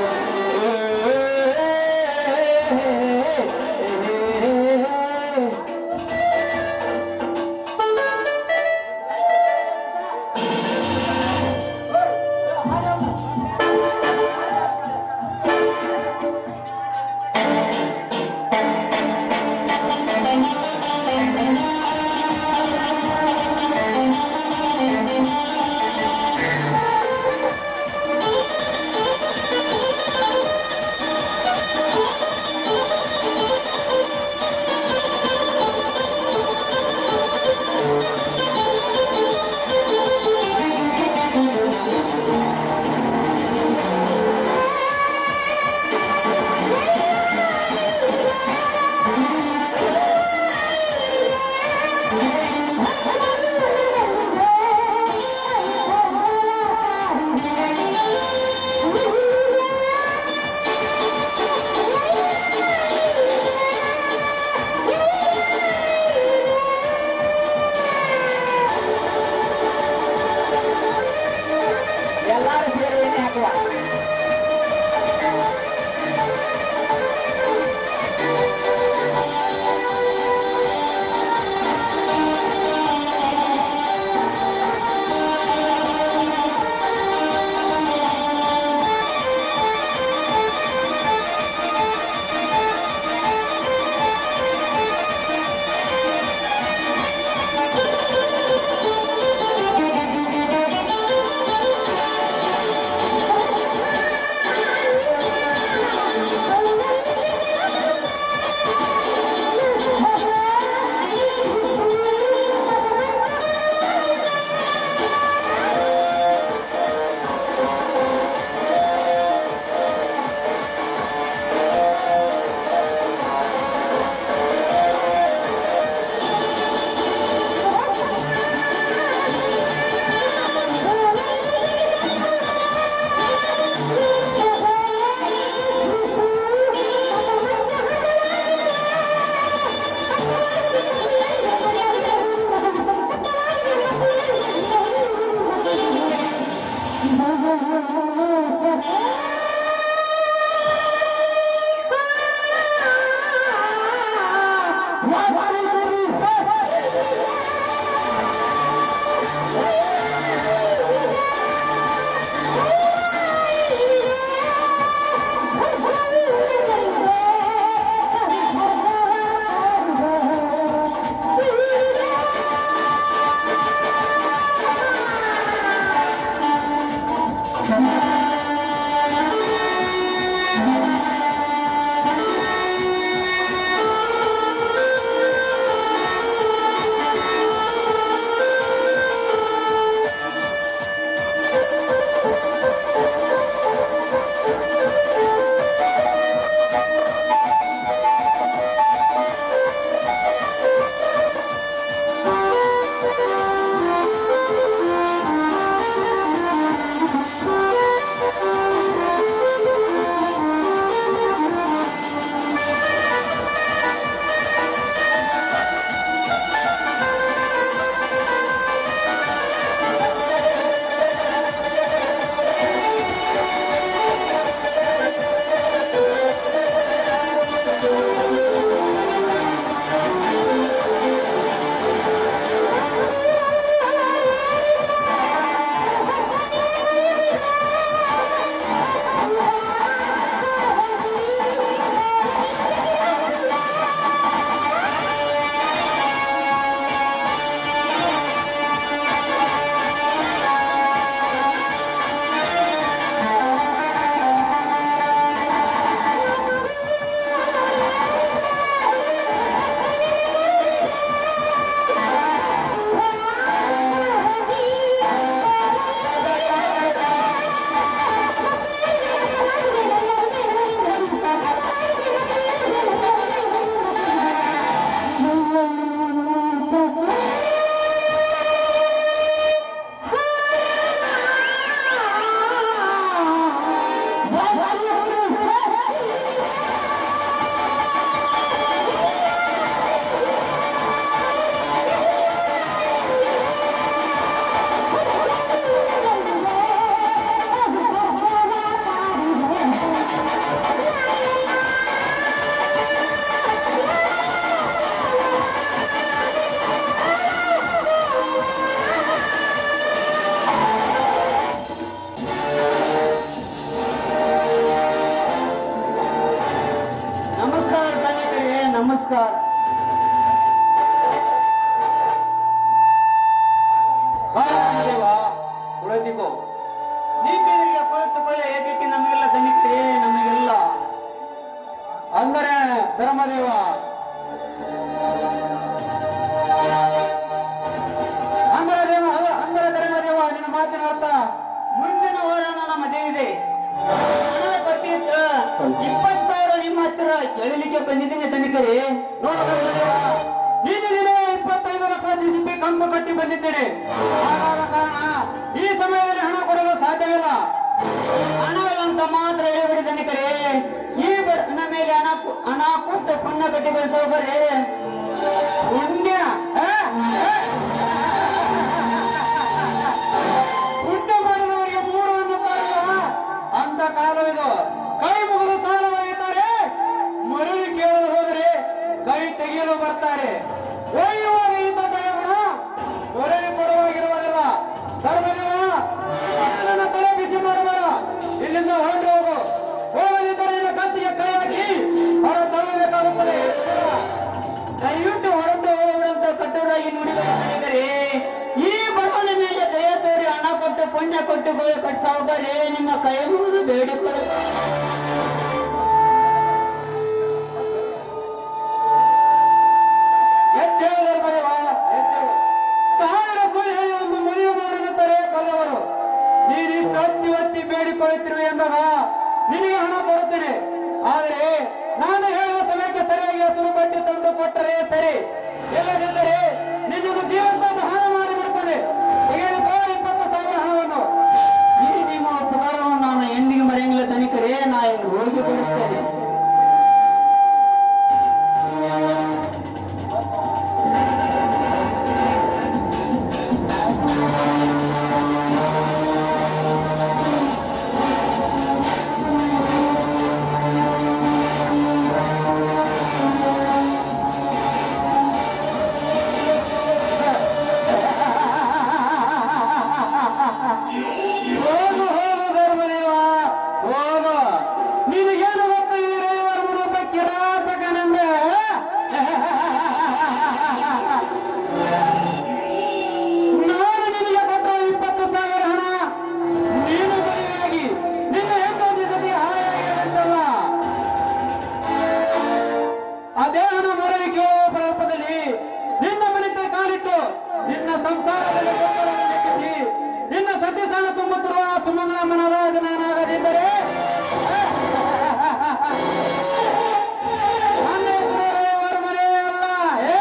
A: ಮಾತಿನ ಅರ್ಥ ಮುಂದಿನ ವಾರ ನನ್ನ ಮದುವೆ ಇದೆ ಹಣದ ಪಟ್ಟಿ ಇತ್ತು ಇಪ್ಪತ್ತು ಸಾವಿರ ನಿಮ್ಮ ಹತ್ತಿರ ಕೇಳಲಿಕ್ಕೆ ಬಂದಿದ್ದೀನಿ ತನಿಖರಿ ನೀನು ದಿನ ಇಪ್ಪತ್ತೈದು ಲಕ್ಷ ಜಿಸಿಪಿ ಕಂತು ಕಟ್ಟಿ ಬಂದಿದ್ದೇನೆ ಹಾಗಾದ ಕಾರಣ ಈ ಸಮಯದಲ್ಲಿ ಹಣ ಕೊಡಲು ಸಾಧ್ಯವಿಲ್ಲ ಹಣವಿಲ್ಲ ಅಂತ ಮಾತ್ರ ಹೇಳಿಬಿಡಿ ತನಿಖರಿ ಈ ಬಡತನ ಮೇಲೆ ಹಣ ಕೊ- ಹಣ ಕೊಟ್ಟು ಪುಣ್ಯ ಕಟ್ಟಿ ಬೆಳೆಸೋಬರೇ ಪುಣ್ಯ ಆ? ಆ? ಪುಣ್ಯ ಮಾಡಿದವರಿಗೆ ಮೂರು ಅನ್ನುತ್ತಾರಲ್ಲ ಅಂತ ಕಾಲವಿದು ಕೈ ಮುಗಿದು ಸಾಲ ಒಯ್ಯುತ್ತಾರೆ ಮರಳಿ ಕೇಳಲು ಹೋದರೆ ಕೈ ತೆಗೆಯಲು ಬರ್ತಾರೆ ಒಯ್ಯುವಾಗ ಈತ ಕೈಗುಣ ಮರಳಿ ಕೊಡುವಾಗಿರುವುದಿಲ್ಲ ಧರ್ಮದೇವ ನನ್ನ ತಲೆ ಬಿಸಿ ಮಾಡಬೇಡ ಇಲ್ಲಿಂದ ಹೊರಟು ಹೋಗು ಹೋಗದಿದ್ದರೆ ನಿನ್ನ ಕತ್ತಿಗೆ ಕೈ ಹಾಕಿ ಹೊರ ತಳ್ಳಬೇಕಾಗುತ್ತದೆ ದಯವಿಟ್ಟು ಹೊರಟು ಹೋಗುವಂತ ಕಟ್ಟೋರಾಗಿ ನುಡಿದರೆ ಈ ಬಡವನ ಮೇಲೆ ದಯ ತೋರಿ ಹಣ ಕೊಟ್ಟು ಪುಣ್ಯ ಕೊಟ್ಟು ಕಟ್ಸಾವುದರೆ ನಿಮ್ಮ ಕೈ ಮುಗಿದು ಬೇಡಿಕೊಳ್ಳ ಎದ್ದೇಳು ಧರ್ಮದೇವ, ಎದ್ದೇಳು. ಸಾವಿರ ಸುಳ್ಳು ಹೇಳಿ ಒಂದು ಮದುವೆ ಮಾಡಿರುತ್ತಾರೆ ಕಲ್ಲವರು ನೀನಿಷ್ಟು ಹತ್ತಿ ಹತ್ತಿ ಬೇಡಿಕೊಳ್ಳುತ್ತಿರುವೆ ಎಂದಾಗ ನಿನಗೆ ಹಣ ಕೊಡುತ್ತೇನೆ ಆದರೆ ನಾನು ಹೇಳುವ ಸಮಯಕ್ಕೆ ಸರಿಯಾಗಿ ಹಸಿರು ಬಡ್ಡಿ ತಂದು ಕೊಟ್ಟರೆ ಸರಿ ಇಲ್ಲದಿದ್ದರೆ ನಿನ್ನನ್ನು ಜೀವಂತ ದಹನ ಮಾಡಿ ಬಿಡುತ್ತದೆ ತೆಗೆದುಕೋ ಇಪ್ಪತ್ತು ಸಾವಿರ ಹಣವನ್ನು ಈ ನಿಮ್ಮ ಉಪಕಾರವನ್ನು ನಾನು ಎಂದಿಗೆ ಮರೆಯಂಗಿಲ್ಲ ತನಿಖರೇ ನಾ ಇನ್ನು ಹೋಗಿ ಬರುತ್ತೇನೆ ಹೋಗು ಹೋಗು ಧರ್ಮದೇವ ಹೋಗು ನಿನಗೇನು ಗೊತ್ತು ಈ ರವಿವಾರ ರೂಪ ಕಿರಾತಕನೆಂದ ನಾನು ನಿನಗೆ ಕೊಟ್ಟ ಇಪ್ಪತ್ತು ಸಾವಿರ ಹಣ ನೀನು ಬಲಿಯಾಗಿ ನಿನ್ನ ಹೆಂಡತಿ ಜೊತೆ ಹಾಯಾಗಿರುತ್ತಲ್ಲ ಅದೇ ಹಣ ಮರಳಿ ಕೇಳುವ ಪ್ರರೂಪದಲ್ಲಿ ನಿನ್ನ ಮನೆಗೆ ಕಾಲಿಟ್ಟು ನಿನ್ನ ಸಂಸಾರದಲ್ಲಿ ಗೊಂದಲವನ್ನು ಲೆಕ್ಕಿಸಿ ನಿನ್ನ ಸತ್ಯಸ್ಥಾನ ತುಂಬುತ್ತಿರುವ ಸುಮಂಗಲಮ್ಮನಾದ ನಾನಾಗದಿದ್ದರೆ ನನ್ನ ಹೆಸರು ರವಿವಾರ ಮನೆ ಅಲ್ಲ ಏ?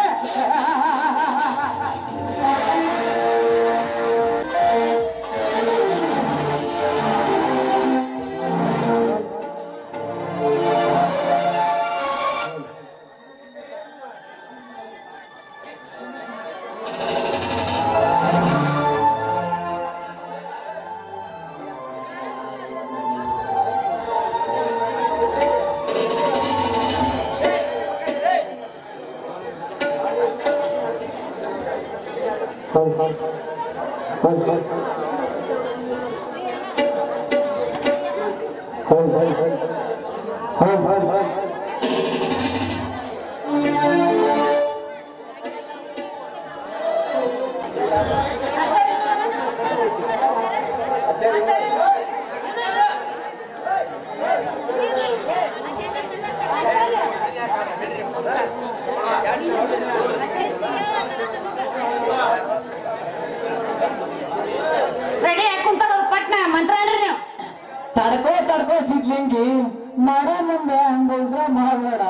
B: ರೆಡಿ ಆಗಿ ಕುಂತಾರ ಪಟ್ನ ಮಂತ್ರ ಹೇಳ್ರಿ ನೀವು
D: ತಡ್ಕೋ ತಡ್ಕೋ ಸಿಗ್ಲಿಂಗಿ ಮಾಡ ಮುಂದೆ ಹಂಗೋಸ್ರ ಮಾಡಬೇಡ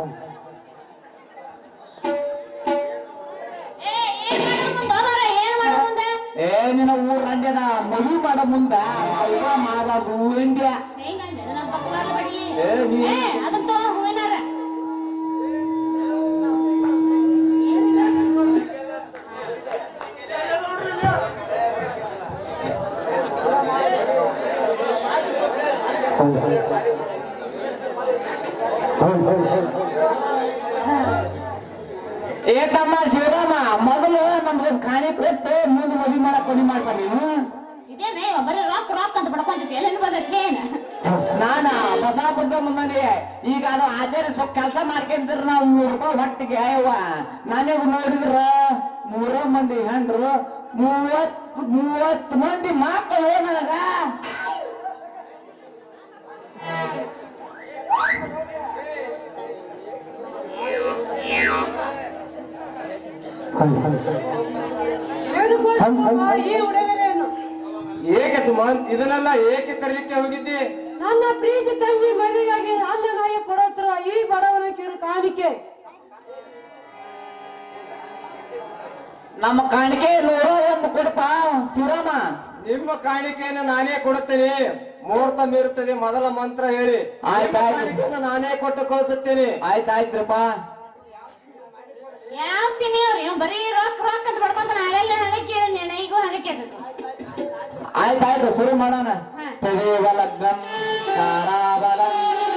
B: ಏ, ಏನ್ ಮಾಡೋ ಮುಂದ್ ಹೋಗೋರೆ? ಏನ್ ಮಾಡೋ ಮುಂದೆ?
D: ಏ ನಿನ್ನ ಊರ್ ರಂಡ್ಯದ ಮದುವೆ ಮಾಡ ಮುಂದ ಅವ್ವ ಮಾಡಬಾರ್ದು ಊರಿಂಡ್ಯ
B: ಹೆಂಗಂದ್ರೆ ನಮ್ಮ ಪಕ್ಕದವ್ರು ಬಡ್ಲಿ.
D: ಏ, ನೀ-
B: ಏ, ಅದನ್ನ ತಗೋ ಹೂವಿನಾರ.
D: ಏ ತಮ್ಮ ಶಿವರಾಮ ಮೊದಲು ನಮ್ಗೊಂದು ಕಾಣಿ ಕೊಟ್ಟು ಮುಂದೆ ಮದುವೆ ಮಾಡಕ್ ಕೊಡಿ ಮಾಡ್ಬಾರ ನೀನು
B: ಇದೇನೇ ಇವ ಬರೀ ರಾಕ್ ರಾಕ್ ಅಂತ ಬಡ್ಕೊಂತಿದ್ದೆ ಎಲ್ಲಿಂದ ಬಂದೈತಿ ಏನ್
D: ನಾನ ಬಸಾಪುರದ ಮುಂದೆ ಈಗ ಅದು ಆಚಾರ್ಯ ಸ್ವಲ್ಪ ಕೆಲಸ ಮಾಡ್ಕೊಂಡ್ರ ನಾವು ಮೂರು ರೂಪಾಯಿ ಹೊಟ್ಟಿಗೆ ಅಯ್ಯವ್ವ ನನಗ ನೋಡಿದ್ರ ಮೂರ ಮಂದಿ ಹೆಂಡ್ರು ಮೂವತ್ ಮೂವತ್ ಮಂದಿ ಮಕ್ಕಳು ನನಗ
C: ತೆಗೆದುಕೊಂಡು ಈ ಉಡುಗೊರೆಯನ್ನು
A: ಏಕೆ ಸುಮಂತ್ ಇದನ್ನೆಲ್ಲ ಏಕೆ ತರಲಿಕ್ಕೆ ಹೋಗಿದ್ದೆ
C: ನನ್ನ ಪ್ರೀತಿ ತಂಗಿ ಮದುವೆಗಾಗಿ ನನ್ನ ನಾಯಿ ಕೊಡುತ್ತಿರುವ ಈ ಬಡವನ ಕಿರು ಕಾಣಿಕೆ
D: ನಮ್ಮ ಕಾಣಿಕೆ ನೂರ ಒಂದು ಕೊಡಪ್ಪ ಶಿವರಾಮ
A: ನಿಮ್ಮ ಕಾಣಿಕೆಯನ್ನು ನಾನೇ ಕೊಡುತ್ತೇನೆ ಮುಹೂರ್ತ ಮೀರುತ್ತದೆ ಮೊದಲ ಮಂತ್ರ ಹೇಳಿ
D: ಆಯ್ತು,
A: ನಿಮ್ಮ
D: ಆಯ್ತು.
A: ಕಾಣಿಕೆಯನ್ನು ನಾನೇ ಕೊಟ್ಟು ಕಳಿಸುತ್ತೇನೆ
D: ಆಯ್ತಾಯ್ತ್ರಪ್ಪ
B: ಯಾವ ಸಿನಿಯವ್ರಿ ಇವ್ ಬರೀ ರೊಕ್ಕ ರೊಕ್ಕ ಅಂತ ಬಡ್ಕೊಂತ ನಾಳೆಲ್ಲ ನನಗೆ ಕೇಳಿ ನನಗೂ ನನಗೆ ಕೇಳ್ತೈತಿ
D: ಆಯ್ತಾಯ್ತು ಶುರು ಮಾಡೋಣ
B: ಹಾ.
D: ತದೇವ ಲಗ್ನಂ ತಾರಾಬಲಂ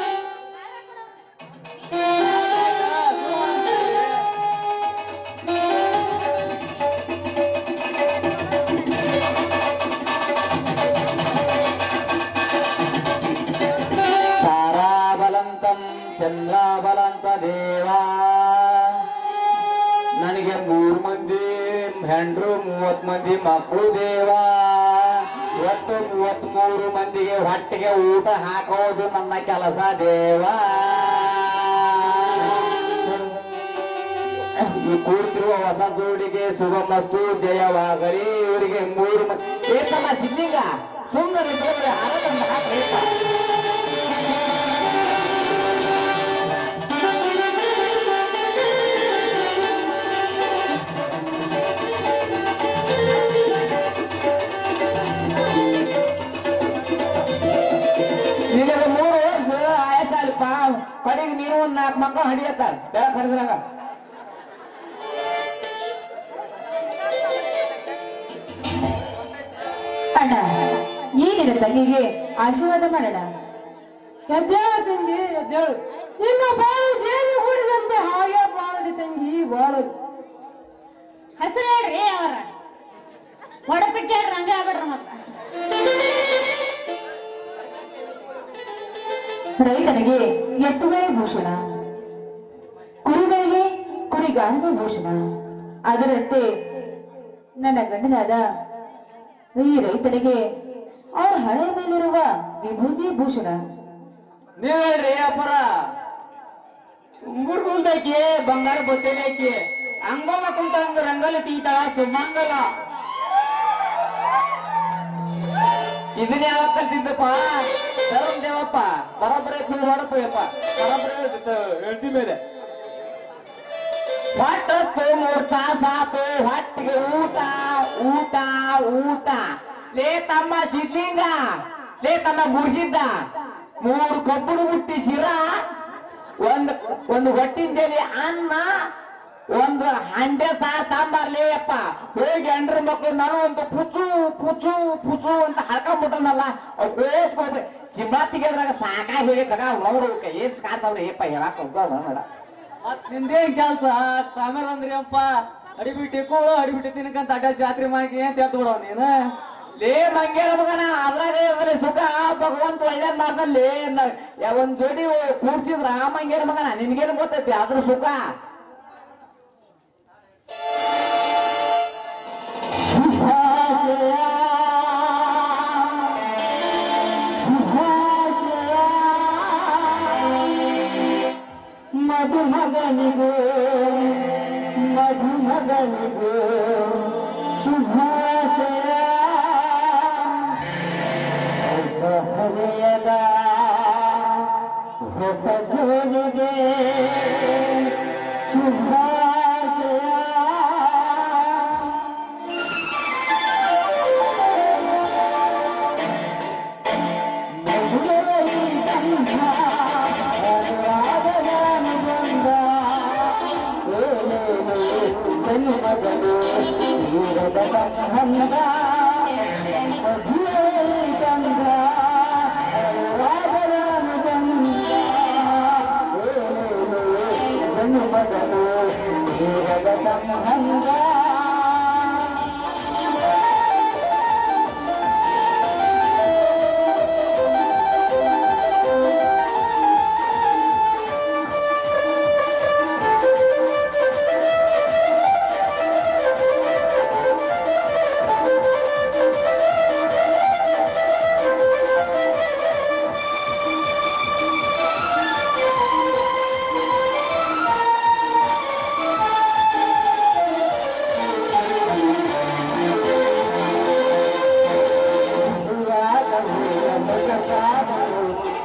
D: ತಾರಾಬಲಂತಂ ಚಂದ್ರಾಬಲಂತ ದೇವಾ ನನಗೆ ಮೂರ್ ಮಂದಿ ಹೆಂಡ್ರು ಮೂವತ್ ಮಂದಿ ಮಕ್ಕಳು ದೇವಾ ಒಟ್ಟು ಮೂವತ್ ಮೂರು ಮಂದಿಗೆ ಹೊಟ್ಟಿಗೆ ಊಟ ಹಾಕೋದು ನನ್ನ ಕೆಲಸ ದೇವಾ ಈ ಕೂಡ್ತಿರುವ ಹೊಸ ಜೋಡಿಗೆ ಶುಭ ಮತ್ತು ಜಯವಾಗಲಿ ಇವರಿಗೆ ಮೂರು ಮಂದಿ ಏತಮ್ಮ ಸಿದ್ಲಿಂಗ ಸುಮ್ಮನೆ ಹರದಂತ ಹಾಕ್ಬೇಕು ಈಗ ಮೂರು ವರ್ಷ ಆಯಸಲ್ಪ ಕಡೆಗೆ ನೀನು ಒಂದ್ ನಾಲ್ಕು ಮಕ್ಕಳು ಹಡಿಯತ್ತಾರ ಬೆಳಕ್ ಹರಿದ್ರಾಗ
E: ಅಣ್ಣ ಏನಿದೆ ತಂಗಿಗೆ ಆಶೀರ್ವಾದ ಮಾಡೋಣ
C: ಎದ್ದೇಳು ತಂಗಿ ಎದ್ದೇಳು ನಿನ್ನ ಬಾಳು ಜೇನು ಹೂಡಿದಂತೆ ಹಾಗೆ ಬಾಳದಿ ತಂಗಿ ಬಾಳದು
B: ಹೆಸರು ಹೇಳ್ರಿ ಅವರ ಹೊಡಪಿಟ್ಟು ಹೇಳ್ರಿ ಹಂಗ ಆಗ್ಬಿಡ್ರಿ ಮತ್ತ
E: ರೈತನಿಗೆ ಎತ್ತುವೇ ಭೂಷಣ ಕುರಿಗಳಿಗೆ ಕುರಿಗಾರವೇ ಭೂಷಣ ಅದರಂತೆ ನನ್ನ ಗಂಡನಾದ ಈ ರೈತನಿಗೆ ಅವರ ಹಣೆಯ ಮೇಲಿರುವ ವಿಭೂತಿ ಭೂಷಣ
D: ನೀವ್ ಹೇಳ್ರಿ ಅಪ್ಪರ ಉಂಗುರ್ಗುಲ್ದೈಕಿ ಬಂಗಾರ ಬೊತ್ತೇಲೈಕಿ ಅಂಗೋಲ ಕುಂತ ರಂಗಲು ತೀತಾಳ ಸುಮಂಗಲ ಇದನ್ನ ಯಾವಾಗ ಕಲ್ತಿದ್ದಪ್ಪ ಸರಂ ದೇವಪ್ಪ ಬರೋಬ್ಬರಿ ಫುಲ್ ಹೊಡಪ್ಪ ಯಪ್ಪ ಬರೋಬ್ಬರಿ ಹೇಳ್ತಿ ಮೇಲೆ ಹೊಟ್ಟತ್ತು ಮೂರ್ ತಾಸಾತು ಹೊಟ್ಟಿಗೆ ಊಟ ಊಟ ಊಟ ಲೇ ತಮ್ಮ ಸಿದ್ಲಿಂಗ ಲೇ ತಮ್ಮ ಗುಡ್ಸಿದ್ದ ಮೂರು ಕಬ್ಬುಡು ಹುಟ್ಟಿ ಶಿರ ಒಂದ್ ಒಂದು ಹೊಟ್ಟಿಂಜಲಿ ಅನ್ನ ಒಂದು ಹಂಡೆ ಸಾರ್ ತಾಂಬಾರ್ಲಿ ಅಪ್ಪ ಹೋಗಿ ಎಂಡ್ರ ಮಕ್ಕಳು ನಾನು ಒಂದು ಪುಚು ಪುಚು ಪುಚು ಅಂತ ಹಳ್ಕೊಂಡ್ಬಿಟ್ರನಲ್ಲ ಬೇಸ್ಕೊಬ್ರಿ ಸಿಂಬಾತಿಗೆ ಸಾಕಾಗಿ ಹೋಗಿದ್ದಾಗ ನೋಡು ಏನ್ ಕಾಣ್ತಾವ್ರಿ ಏಪ್ಪ ಹೇಳಕ್ ಹೋಗೋದು ಮೇಡ
F: ಮತ್ ನಿಂದೇನ್ ಕೆಲ್ಸ ಸಾಮೇಲ್ ಅಂದ್ರಿ ಅಪ್ಪ ಅಡಿಬಿಟ್ಟು ಇಕ್ಕೋಳು ಅಡಿಬಿಟ್ಟು ತಿನ್ಕಂತ ಅಡ್ಡ ಜಾತ್ರೆ ಮಾಡಿ ಏನ್ ತೆತ್ತು ಬಿಡವ ನೀನು
D: ಲೇ ಮಂಗೇರ ಮಗನ ಅದ್ರಾಗ ಇದ್ರೆ ಸುಖ ಭಗವಂತ ಒಳ್ಳೇದ್ ಮಾಡ್ದಲ್ಲಿ ಒಂದ್ ಜೋಡಿ ಕೂಡ್ಸಿದ್ರ ಮಂಗೇರ ಮಗನ ನಿನ್ಗೇನು ಗೊತ್ತೈತಿ ಅದ್ರ ಸುಖ ಮಧುಮಗನಿಗೂ ಮಧುಮಗನಿಗೂ ಶುಭಾಶಯ ಹೊಸ ಹೃದಯದ ಹೊಸ ಜೋಡಿಗೆ ಶುಭಾಶಯ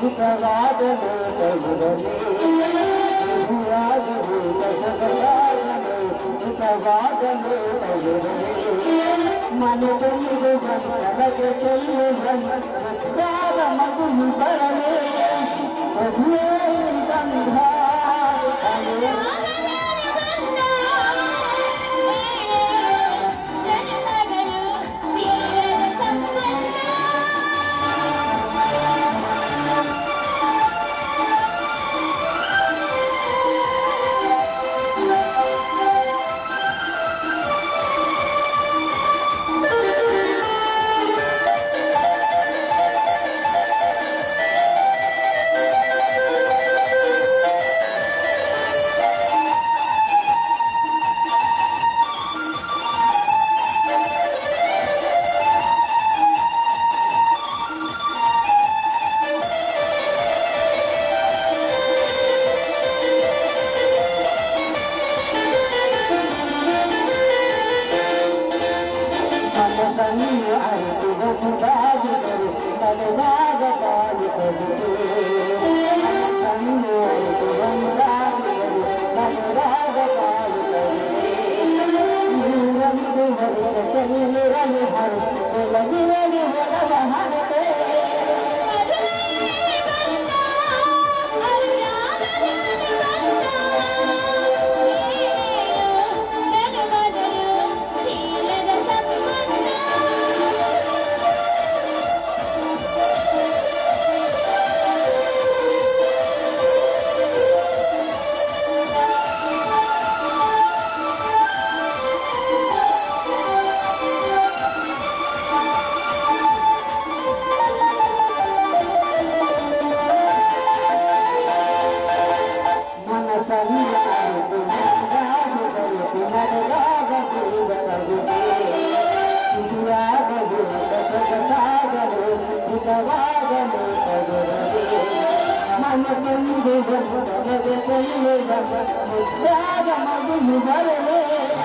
D: ಸುಖವಾಗಲು ತಗುರಲಿ ಗುರುವಾಗಲು ಕಸವಾಗಲು ಸುಖವಾಗಲು ತಗುರಲಿ ಮನದೊಂದು ನನಗೆ ಚೆಲ್ಲುವ ಮಗು ಬರಲೇ ಮದುವೆ ಸಂಧ ಮನಸ್ಸನ್ನು ಅರಿತು ಒಂದಾಗಿದರು ಮನದಾಗ ಕಾಲಿದರು ಮನಸ್ಸನ್ನು ಅರಿತು ಒಂದಾಗಿದರು ಮನದಾಗ ಕಾಲಿದರು ನೀವೊಂದು ವರ್ಷ ಚೆಲ್ಲಿರಲು ಹರು ಒಳಗಿರಲಿ ಒಳವ ಹರತೆ ಮನಸ್ಸನ್ನು ಅರಿತು ಒಂದಾಗಿದರು ಮನದಾಗ ಜೀವನವಿದೆ ಸಿಹಿಯಾಗಲು ಸೊಗಸಾಗಲು ಸುಖವಾಗಲು ತಗುರದೆ ಮನಸ್ಸೊಂದು ಬಂದವಗೆ ಚೆಲ್ಲುವ ಮುದ್ದಾದ ಮಗುವು ಬರಲೇ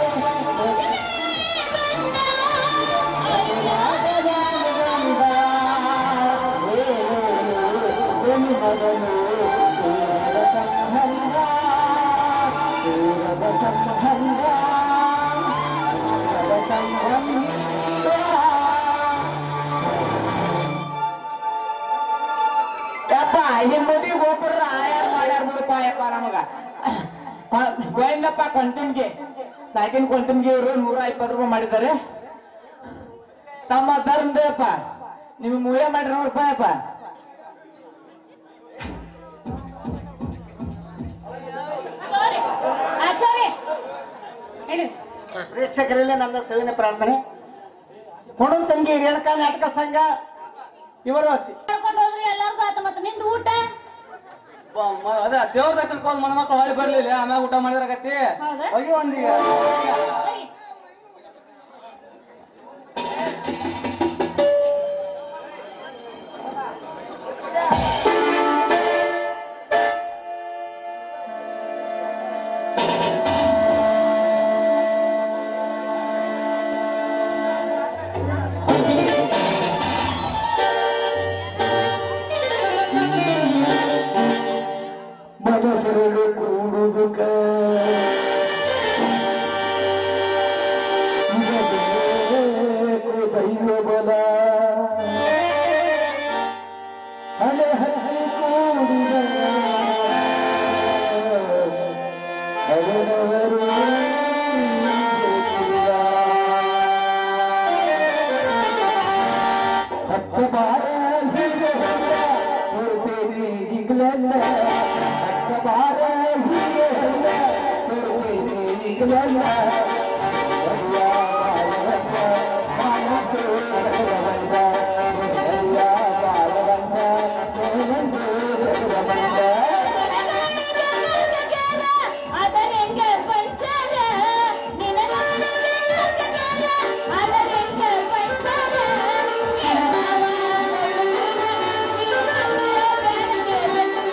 D: ಯಪ್ಪ ಹಿಂದಿ ಗೋಪುರ ಆಯಾರ ಮಾಡ್ಯಾರ ನೋಡಪ್ಪ ಯಪ್ಪ ನಮಗ ಗೋವಿಂದಪ್ಪ ಕೊಂತಿನ್ಗೆ ಸಾಕಿನ ಕೊಂತಿನ್ಗೆ ಇವರು ನೂರ ಇಪ್ಪತ್ತು ರೂಪಾಯಿ ಮಾಡಿದ್ದಾರೆ ತಮ್ಮ ಧರ್ಮದೇವಪ್ಪ ನಿಮ್ಗೆ ಮೂವೇ ಮಾಡ್ರಿ ನೋಡಪ್ಪ ಯಪ್ಪ
B: ಆಚಾರ್ಯ ಹೇಳಿ
G: ಪ್ರೇಕ್ಷಕರಲ್ಲಿ ನನ್ನ ಸವಿನ ಪ್ರಾರ್ಥನೆ ಕೊಡಲ್ ತಂಗಿ ರೇಣುಕಾ ನಾಟಕ ಸಂಘ ಇವರು ಸಿ-
B: ಕರ್ಕೊಂಡು ಹೋದ್ರಿ ಎಲ್ಲಾರ್ಗು ಆತ ಮತ್ತೆ ನಿಂದು ಊಟ
F: ಅದ ದೇವ್ರ ದರ್ಶನಕ್ಕೆ ಹೋದ್ ಮನ ಮಕ್ಕಳು ಹೊಳಿ ಬರ್ಲಿಲ್ಲ ಆಮ್ಯಾಗ ಊಟ ಮಾಡಿದ್ರಾಗತ್ತಿ
B: ಹೌದಾ?
F: ಹೋಗಿ ಒಂದೀಗ
B: ಸರಿ.
D: ಮನಸ್ಸರಳು ಕೂಡುವುದಕ್ಕ ಇದಬೇಕು ದೈವ ಬಲ ಹಳೆ ಹಳೆ ಕೂಡಿದ ಹಳೆದವರು ಹತ್ತು ಬಾರ ಹೀಗೆ ಹೊರತೇನೆ ಈಗಲಲ್ಲ ಹತ್ತು ಬಾರ ಹೀಗೆ ಹೊರತೇನೆ ಈಗಲಲ್ಲ
B: ಅದರೆಂಗೆ ಪಂಚರ ನಿನಗಾನಗೆ ಅದರೆಂಗೆ ಪಂಚರ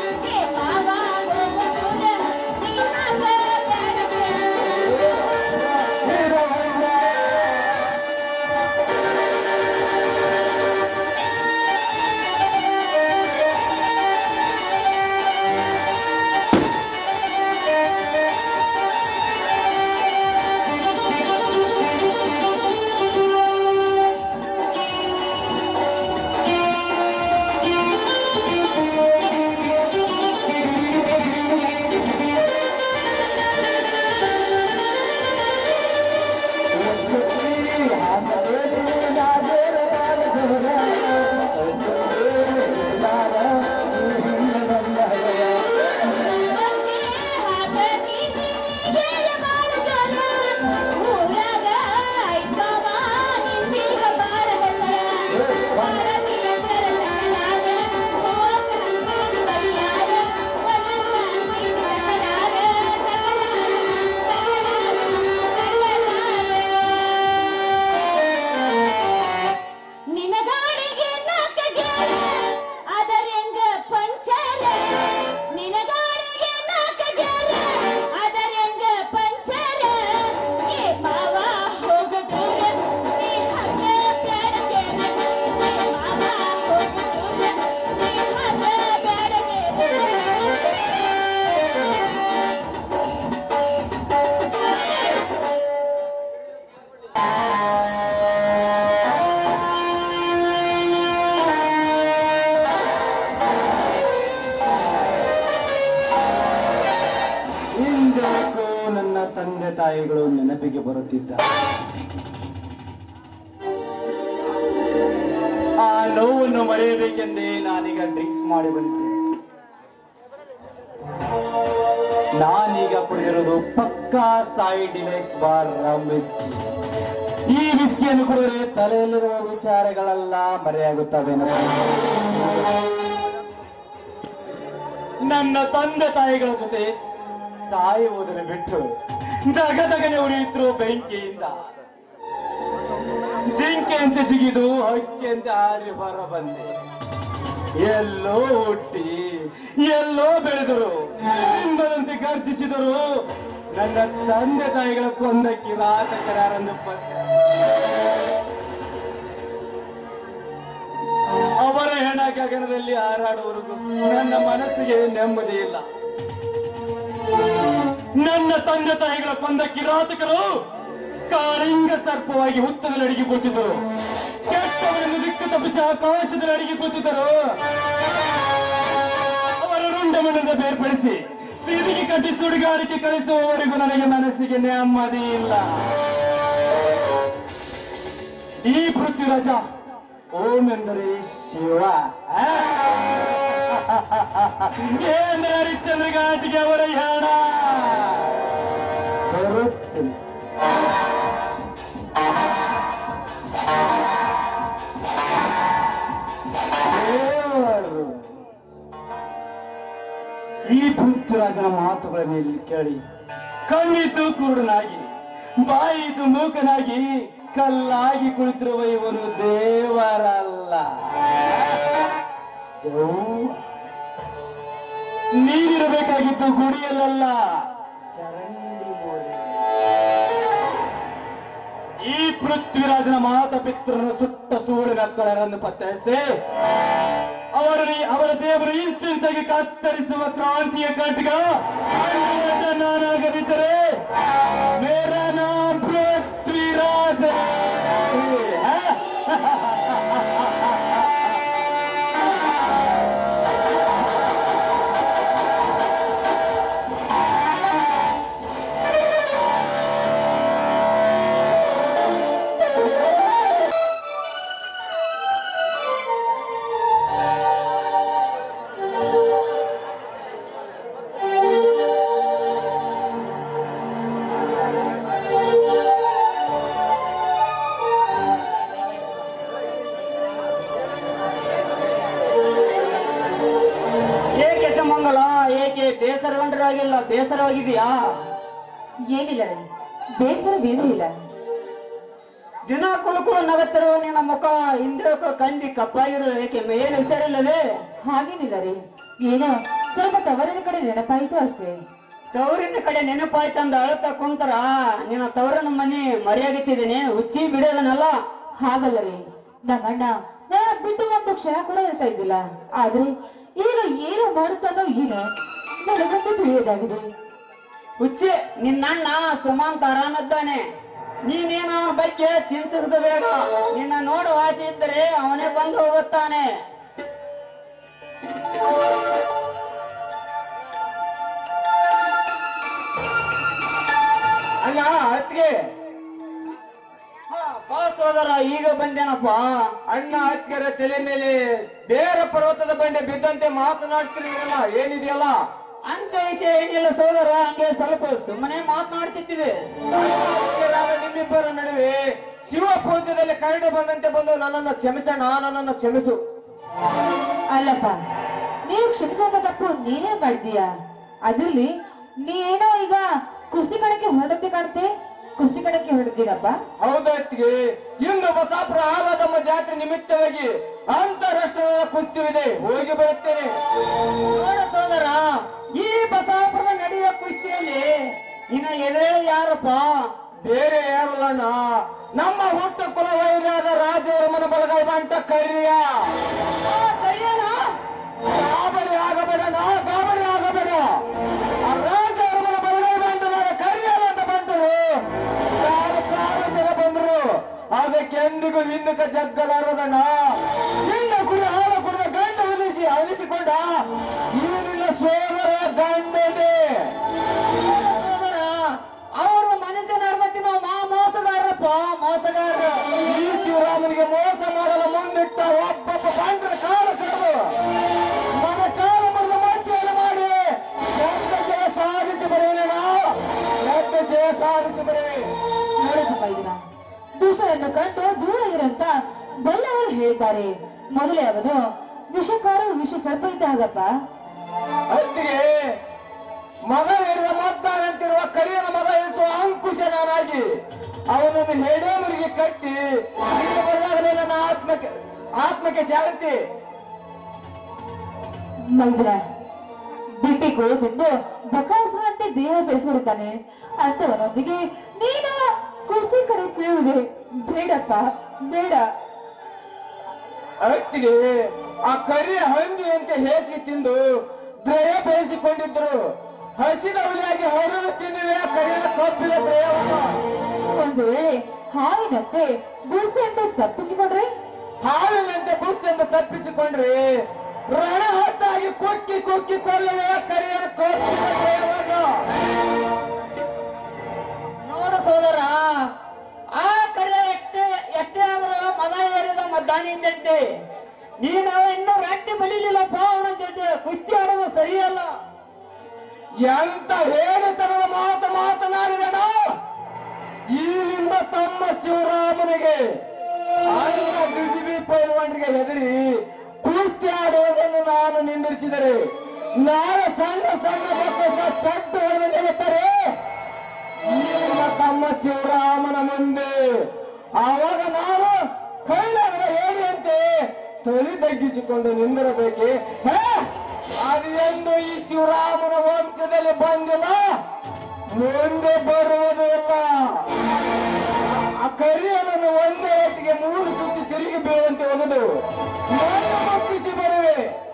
B: ಬಾಬಾ
A: ತಾಯಿಗಳು ನೆನಪಿಗೆ ಬರುತ್ತಿದ್ದಾರೆ ಆ ನೋವನ್ನು ಮರೆಯಬೇಕೆಂದೇ ನಾನೀಗ ಡ್ರಿಂಕ್ಸ್ ಮಾಡಿ ಬಂದಿದ್ದೇನೆ ನಾನೀಗ ಕುಡಿದಿರೋದು ಪಕ್ಕಾ Sai deluxe bar rum whisky ಈ ವಿಸ್ಕಿಯನ್ನು ಕುಡಿದರೆ ತಲೆಯಲ್ಲಿರುವ ವಿಚಾರಗಳೆಲ್ಲ ಮರೆಯಾಗುತ್ತವೆ ನನ್ನ ತಂದೆ ತಾಯಿಗಳ ಜೊತೆ ಸಾಯುವುದನ್ನು ಬಿಟ್ಟು ದಗದಗನೆ ಉಳಿಯುತ್ತಿರುವ ಬೆಂಕಿಯಿಂದ ಜಿಂಕೆಯಂತೆ ಜಿಗಿದು ಹಕ್ಕಿಯಂತೆ ಹಾರಿ ಹೊರ ಬಂದೆ ಎಲ್ಲೋ ಹುಟ್ಟಿ ಎಲ್ಲೋ ಬೆಳೆದರು ಸಿಂಹದಂತೆ ಗರ್ಜಿಸಿದರು ನನ್ನ ತಂದೆ ತಾಯಿಗಳ ಕೊಂದ ಕಿರಾತಕರಾರನ್ನು ಪತ್ತೆ ಅವರ ಹೆಣ ಗಗನದಲ್ಲಿ ಹಾರಾಡುವವರೆಗೂ ನನ್ನ ಮನಸ್ಸಿಗೆ ನೆಮ್ಮದಿ ಇಲ್ಲ ನನ್ನ ತಂದೆ ತಾಯಿಗಳ ಕೊಂದ ಕಿರಾತಕರು ಕಾಳಿಂಗ ಸರ್ಪವಾಗಿ ಹುತ್ತದಲ್ಲಿ ಅಡಿಗೆ ಕೂತಿದ್ದರು ಕೆಟ್ಟವರನ್ನು ದಿಕ್ಕು ತಪ್ಪಿಸಿ ಆಕಾಶದಲ್ಲಿ ಅಡಿಗೆ ಕೂತಿದ್ದರು ಅವರ ರುಂಡಮನನ್ನು ಬೇರ್ಪಡಿಸಿ ಸಿಡಿಗೆ ಕಟ್ಟಿ ಸುಡುಗಾಡಿಕೆ ಕಳಿಸುವವರೆಗೂ ನನಗೆ ಮನಸ್ಸಿಗೆ ನೆಮ್ಮದಿ ಇಲ್ಲ ಈ ಪೃಥ್ವಿರಾಜ ಓಂ ಎಂದರೆ ಶಿವ ಆ? ಏಂದ್ರೆ ಹರಿಶ್ಚಂದ್ರಗಾಟಿಗೆ ಅವರ ಹೆಣ ಬರುತ್ತಿಲ್ಲ ದೇವರು ಈ ಪೃಥ್ವಿರಾಜನ ಮಾತುಗಳನ್ನು ಇಲ್ಲಿ ಕೇಳಿ ಕಣ್ಣಿದ್ದು ಕುರುಡನಾಗಿ ಬಾಯಿದ್ದು ಮೂಕನಾಗಿ ಕಲ್ಲಾಗಿ ಕುಳಿತಿರುವ ಇವನು ದೇವರಲ್ಲ ದೆವ್ವ. ನೀನಿರಬೇಕಾಗಿದ್ದು ಗುಡಿಯಲ್ಲ ಚರಂಡಿ ಮೂಲೆ ಈ ಪೃಥ್ವಿರಾಜನ ಮಾತ ಪಿತೃನ ಸುಟ್ಟ ಸೂಳು ಮಕ್ಕಳರನ್ನು ಪತ್ತೆ ಹಚ್ಚಿ ಅವರಲ್ಲಿ ಅವರ ದೇವರು ಇಂಚಿಂಚಾಗಿ ಕತ್ತರಿಸುವ ಕ್ರಾಂತಿಯ ಕಟ್ಗ ನಾನಾಗದಿದ್ದರೆ ಮೇರ ನಾಮ್ ಪೃಥ್ವಿರಾಜ
G: ಏಕೆ ಸುಮಂಗಲ ಏಕೆ ಬೇಸರಗೊಂಡರಾಗಿಲ್ಲ ಬೇಸರವಾಗಿದೆಯಾ
E: ಏನಿಲ್ಲ ರೀ ಬೇಸರವೇನೂ ಇಲ್ಲ
G: ದಿನ ಕುಲುಕುಲು ನಗತ್ತಿರುವ ನಿನ್ನ ಮುಖ ಹಿಂದೆ ಕಂದಿ ಕಪ್ಪಾಗಿರು ಏಕೆ ಮೇಲೆ ಹೆಸರಿಲ್ಲವೇ
E: ಹಾಗೇನಿಲ್ಲ ರೀ ಏನೋ ಸ್ವಲ್ಪ ತವರಿನ ಕಡೆ ನೆನಪಾಯಿತು ಅಷ್ಟೇ
G: ತವರಿನ ಕಡೆ ನೆನಪಾಯ್ತಂದ ಅಳ್ತಾ ಕುಂತರ ನಿನ್ನ ತವರನ ಮನೆ ಮರೆಯಾಗುತ್ತಿದ್ದೇನೆ ಹುಚ್ಚಿ ಬಿಡೋದನಲ್ಲ
E: ಹಾಗಲ್ಲ ರೀ ನನ್ನ ಅಣ್ಣ ನನ್ನ ಬಿಟ್ಟು ಒಂದು ಕ್ಷಣ ಕೂಡ ಇರ್ತಾ ಇದ್ದಿಲ್ಲ ಆದ್ರೆ ಈಗ ಏನು ಮಾಡುತ್ತಾನೋ ಏನೋ ನನಗಂತೂ ತಿಳಿಯೋದಾಗಿದೆ
G: ಹುಚ್ಚಿ ನಿನ್ನಣ್ಣ ಸುಮಂತ್ ಆರಾಮದ್ದಾನೆ ನೀನೇನು ಅವನ ಬಗ್ಗೆ ಚಿಂತಿಸದ ಬೇಡ ನಿನ್ನ ನೋಡು ಆಸೆ ಇದ್ದರೆ ಅವನೇ ಬಂದು ಹೋಗುತ್ತಾನೆ
A: ಅಲ್ಲ ಅತ್ತಿಗೆ
G: ಹಾ, ಬಾ ಸೋದರ ಈಗ ಬಂದೇನಪ್ಪ
A: ಅಣ್ಣ ಅತ್ತಿಗೆರ ತಲೆ ಮೇಲೆ ಬೇರೆ ಪರ್ವತದ ಬಂಡೆ ಬಿದ್ದಂತೆ ಮಾತನಾಡ್ತಿರಲ್ಲ ಏನಿದೆಯಲ್ಲ
G: ಅಂತ ವಿಷಯ ಏನಿಲ್ಲ ಸೋದರ ಹಂಗೆ ಸ್ವಲ್ಪ ಸುಮ್ಮನೆ ಮಾತನಾಡ್ತಿದ್ದೀವಿ
A: ಅತ್ತಿಗೆರಾದ ನಿಮ್ಮಿಬ್ಬರ ನಡುವೆ ಶಿವ ಪೂಜೆಯಲ್ಲಿ ಕರಡಿ ಬಂದಂತೆ ಬಂದು ನನ್ನನ್ನು ಕ್ಷಮಿಸೋಣ ನನ್ನನ್ನು ಕ್ಷಮಿಸು
E: ಅಲ್ಲಪ್ಪ ನೀವು ಕ್ಷಮಿಸೋದ ತಪ್ಪು ನೀನೇ ಮಾಡಿದೀಯ ಅದ್ರಲ್ಲಿ ನೀನೇನೋ ಈಗ ಕುಸ್ತಿ ಕಣಕ್ಕೆ ಹೊರಡಕ್ಕೆ ಕಾಣುತ್ತೆ ಕುಸ್ತಿ ಕಣಕ್ಕೆ ಹೊರಡ್ತೀರಪ್ಪ
A: ಹೌದು ಅತ್ತಿಗೆ ಇಂದು ಬಸಾಪುರ ಆಲದಮ್ಮ ಜಾತ್ರೆ ನಿಮಿತ್ತವಾಗಿ ಅಂತಾರಾಷ್ಟ್ರೀಯ ಕುಸ್ತಿವಿದೆ ಹೋಗಿ ಬರುತ್ತೇನೆ
G: ನೋಡ ಸೋದರ ಈ ಬಸಾಪುರದ ನಡೆಯುವ ಕುಸ್ತಿಯಲ್ಲಿ ಇನ್ನ ಎದುರೇಳಿ ಯಾರಪ್ಪ
A: ಬೇರೆ ಯಾರಲ್ಲ ನಮ್ಮ ಹುಟ್ಟು ಕುಲವೈರ್ಯಾದ ರಾಜವರ್ಮನ ಬಲಗೈ ಬಂಟ ಕರಿಯ
G: ಆ, ಕರಿಯನ?
A: ಗಾಬರಿ ಆಗಬೇಡ ಗಾಬರಿ ಆಗಬೇಡ ಆ ರಾಜವರ್ಮನ ಬಲಗೈ ಬಂಟನಾದ ಕರಿಯಲ್ಲ ಅಂತ ಬಂದರು ಯಾರು ಕಾರಣದಿಂದ ಬಂದ್ರು ಅದಕ್ಕೆ ಎಂದಿಗೂ ಹಿಂದಕ್ಕೆ ಜಗ್ಗಲಾರದಣ್ಣ ನಿನ್ನ ಕುಡಿ ಹಾಲು ಕುಡಿದ ಗಂಡ ಉಳಿಸಿ ಅನಿಸಿಕೊಂಡ ಈಗಿನ ಸೋದರ ಗಂಡನೇ
G: ಸೋದರ ಅವರು ಮನೆ
E: ಹೇಳಿದ್ದಾರೆ ಮೊದಲೇ ಅವನು ವಿಷಕಾರ ವಿಷ ಸರ್ಪ ಇದ್ದಾಗಪ್ಪ
A: ಅತ್ತಿಗೆ ಮಗ ಹಿಡಿದ ಮದ್ದಾನಂತಿರುವ ಕರಿಯನ ಮಗ ಎನಿಸುವ ಅಂಕುಶ ನಾನಾಗಿ ಅವನನ್ನು ಹೇಳೇ ಮುರಿಗೆ ಕಟ್ಟಿ ಇಲ್ಲಿ ಬರುವಾಗಲೇ ನನ್ನ ಆತ್ಮಕ್ಕೆ ಆತ್ಮಕ್ಕೆ ಶಾಂತಿ
E: ಮೈದ್ರ ಬಿಟ್ಟಿ ಕೊಡುತ್ತಿದ್ದು ಬಕಾಸುರಂತೆ ದೇಹ ಬೆಳೆಸಿಬಿಡುತ್ತಾನೆ ಅಂತವನೊಂದಿಗೆ ನೀನು ಕುಸ್ತಿ ಕಡೆ ಕೇಳುವುದೇ ಬೇಡಪ್ಪ ಬೇಡ
A: ಅತ್ತಿಗೆ ಆ ಕರಿಯ ಹಂದಿಯಂತೆ ಹೇಸಿ ತಿಂದು ದಯ ಬೇಯಿಸಿಕೊಂಡಿದ್ರು ಹಸಿದ ಹುಲಿಯಾಗಿ ಹೊರಲು ತಿಂದಿವೆ ಆ ಕರಿಯ ಕಬ್ಬಿನ ದಯವನ್ನು
E: ಒಂದು ವೇಳೆ ಹಾವಿನಂತೆ ಬುಸ್ಸೆಂದು ತಪ್ಪಿಸಿಕೊಂಡ್ರೆ
A: ಹಾವಿನಂತೆ ಬುಸ್ ಎಂದು ತಪ್ಪಿಸಿಕೊಂಡ್ರೆ ರಣ ಹೊತ್ತಾಗಿ ಕುಕ್ಕಿ ಕುಕ್ಕಿ ಕೊಲ್ಲುವ ಕರಿಯ ಕಬ್ಬಿನ ದಯವನ್ನು
G: ನೋಡು ಸೋದರ ಆ ಕರೆ ಎಷ್ಟೇ ಎಷ್ಟೇ ಆದರೂ ಮದ ಏರಿದ ಮದ್ದಾನಿ ಇದ್ದಂತೆ ನೀನು ಇನ್ನೂ ರಟ್ಟಿ ಬಲಿಲಿಲ್ಲಪ್ಪ ಅವನ ಜೊತೆ ಕುಸ್ತಿ ಆಡೋದು ಸರಿಯಲ್ಲ
A: ಎಂತ ಹೇಳಿತನದ ಮಾತು ಮಾತನಾಡಿದಣ ಇಲ್ಲಿಂದ ತಮ್ಮ ಶಿವರಾಮನಿಗೆ ಆಳಿನ ಡಿಜಿಬಿ ಪೈಲ್ವಾನ್ರಿಗೆ ಹೆದರಿ ಕುಸ್ತಿ ಆಡುವುದನ್ನು ನಾನು ನಿಂದಿರಿಸಿದರೆ ನಾಳೆ ಸಣ್ಣ ಸಣ್ಣ ಮಕ್ಕಳ ಚಟ್ಟು ಹೊಡೆದು ನಿಲ್ಲುತ್ತಾರೆ ಇಲ್ಲಿಂದ ತಮ್ಮ ಶಿವರಾಮನ ಮುಂದೆ ಆವಾಗ ನಾನು ಕೈಲಾಗದ ಹೇಳಿಯಂತೆ ತೊಲಿ ತಗ್ಗಿಸಿಕೊಂಡು ನಿಂದಿರಬೇಕೆ ಹೇ? ಅದು ಎಂದು ಈ ಶಿವರಾಮನ ವಂಶದಲ್ಲಿ ಬಂದಿಲ್ಲ ಮುಂದೆ ಬರುವುದು ಇಲ್ಲ ಆ ಕರಿಯನನ್ನು ಒಂದೇ ಒಟ್ಟಿಗೆ ಮೂರು ಸುತ್ತಿ ತಿರುಗಿ ಬೀಳುವಂತೆ ಒಗೆದು ನಾನು ಒಪ್ಪಿಸಿ ಬರುವೆ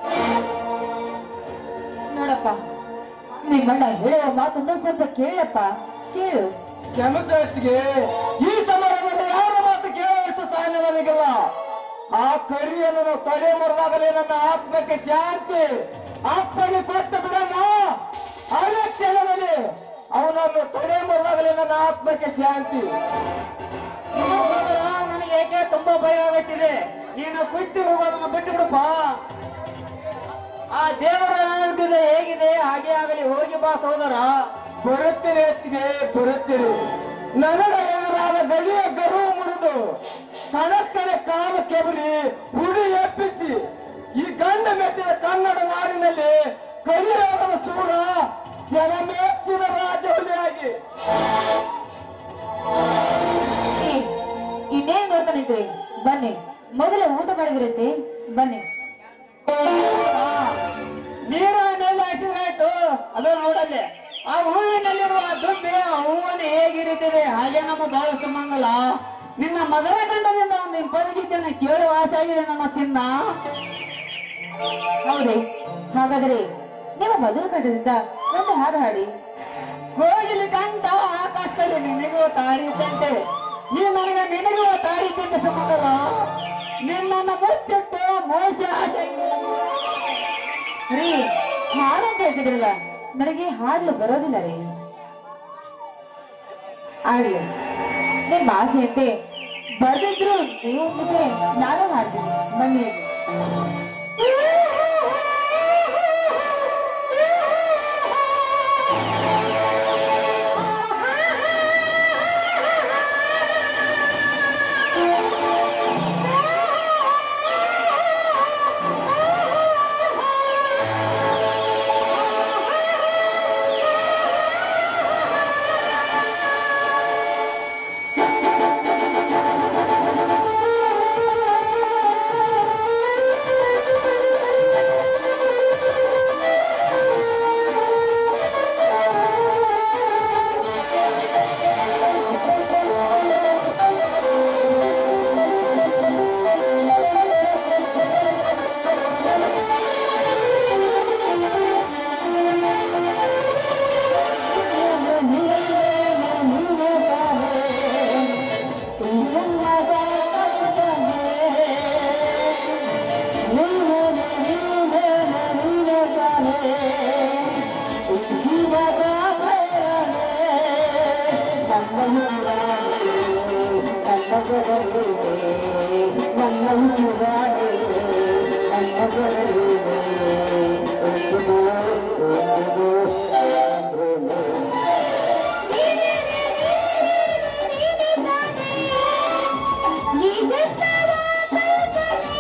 E: ನೋಡಪ್ಪ ನಿಮ್ಮಣ್ಣ ಹೇಳುವ ಮಾತನ್ನು ಸ್ವಲ್ಪ ಕೇಳಪ್ಪ ಕೇಳು
A: ಕೆಮಸತ್ತಿಗೆ ಈ ಸಮಯದಲ್ಲಿ ಯಾರ ಮಾತು ಕೇಳುವಷ್ಟು ಸಾಧ್ಯ ನನಗಿಲ್ಲ ಆ ಕರಿಯನ್ನು ನಾವು ತಡೆ ಮುರಿದಾಗಲೇ ನನ್ನ ಆತ್ಮಕ್ಕೆ ಶಾಂತಿ ಅಪ್ಪಗೆ ಕೊಟ್ಟು ಬಿಡೋಣ ಅದೇ ಕ್ಷಣದಲ್ಲಿ ಅವನನ್ನು ತಡೆ ಮುರಿದಾಗಲೇ ನನ್ನ ಆತ್ಮಕ್ಕೆ ಶಾಂತಿ
G: ನೋಡು ಸೋದರ ನನಗೆ ಏಕೆ ತುಂಬಾ ಭಯ ಆಗತ್ತಿದೆ ನೀನು ಕುಸ್ತಿ ಹೋಗೋದನ್ನ ಬಿಟ್ಟು ಬಿಡಪ್ಪ ಆ ದೇವರ ಅನುಗ್ರಹ ಹೇಗಿದೆ ಹಾಗೆ ಆಗಲಿ ಹೋಗಿ ಬಾ ಸೋದರ
A: ಬರುತ್ತೇನೆ ಎತ್ತಿಗೆ ಬರುತ್ತೇನೆ ನನಗೆ ಎದುರಾದ ಗಡಿಯ ಗರುವು ಮುರಿದು ಕಣಕ್ಕನೆ ಕಾಲ ಕೆಬರಿ ಹುಡಿ ಎಪ್ಪಿಸಿ ಈ ಗಂಡ ಮೆಟ್ಟಿದ ಕನ್ನಡ ನಾಡಿನಲ್ಲಿ ಕಲಿಯೋಗದ ಸೂರ ಜನಮೆಚ್ಚಿನ ರಾಜಹುಲಿಯಾಗಿ
E: ಏ, ಇನ್ನೇನ್ ನೋಡ್ತಾ ನಿಂತ್ರಿ ಬನ್ನಿ ಮೊದಲು ಊಟ ಮಾಡಿದ್ರಂತೆ ಬನ್ನಿ
G: ನೀರು ಮೇಲೆ ಹಸಿರಾಯ್ತು ಅದು ನೋಡಲ್ಲಿ ಆ ಹೂವಿನಲ್ಲಿರುವ ದುಡ್ಡು ಆ ಹೂವನ್ನು ಹೇಗಿರುತ್ತದೆ ಹಾಗೆ ನಮ್ಮ ಬಾಳ ಸುಮಂಗಲ ನಿನ್ನ ಮಗನ ಗಂಡದಿಂದ ಒಂದು ಇಪ್ಪತ್ತೈದನ್ನು ಕೇಳುವ ಆಸೆ ಆಗಿದೆ ನನ್ನ ಚಿನ್ನ
E: ಹೌದೇ ಹಾಗಾದರೆ ನಿಮ್ಮ ಮಧುರ ಕಂಠದಿಂದ ಒಂದು ಹಾಡು ಹಾಡಿ
G: ಹೋಗಿಲಿ ಕಂಡ ಆಕಾಶದಲ್ಲಿ ನಿನಗೂ ತಾರಿ ಇದ್ದಂತೆ ನೀ ನನಗೆ ನಿನಗೂ ತಾರಿ ಇದ್ದಂತೆ ಸುಮಂಗಲ ನಿನ್ನನ್ನು ಮುಚ್ಚಿಟ್ಟು ಮೋಸ ಆಸೆ
E: ರೀ ಹಾಡು ಅಂತ ಹೇಳ್ತಿದ್ರಲ್ಲ ನನಗೆ ಹಾಡಲು ಬರೋದಿಲ್ಲ ರೀ ಆಗ್ಲಿ ನಿಮ್ಮ ಆಸೆಯಂತೆ ಬರ್ದಿದ್ರು ನೀವು ಮುಂದೆ ನಾನು ಹಾಡ್ತೀನಿ ಬನ್ನಿ
B: ನಿಜ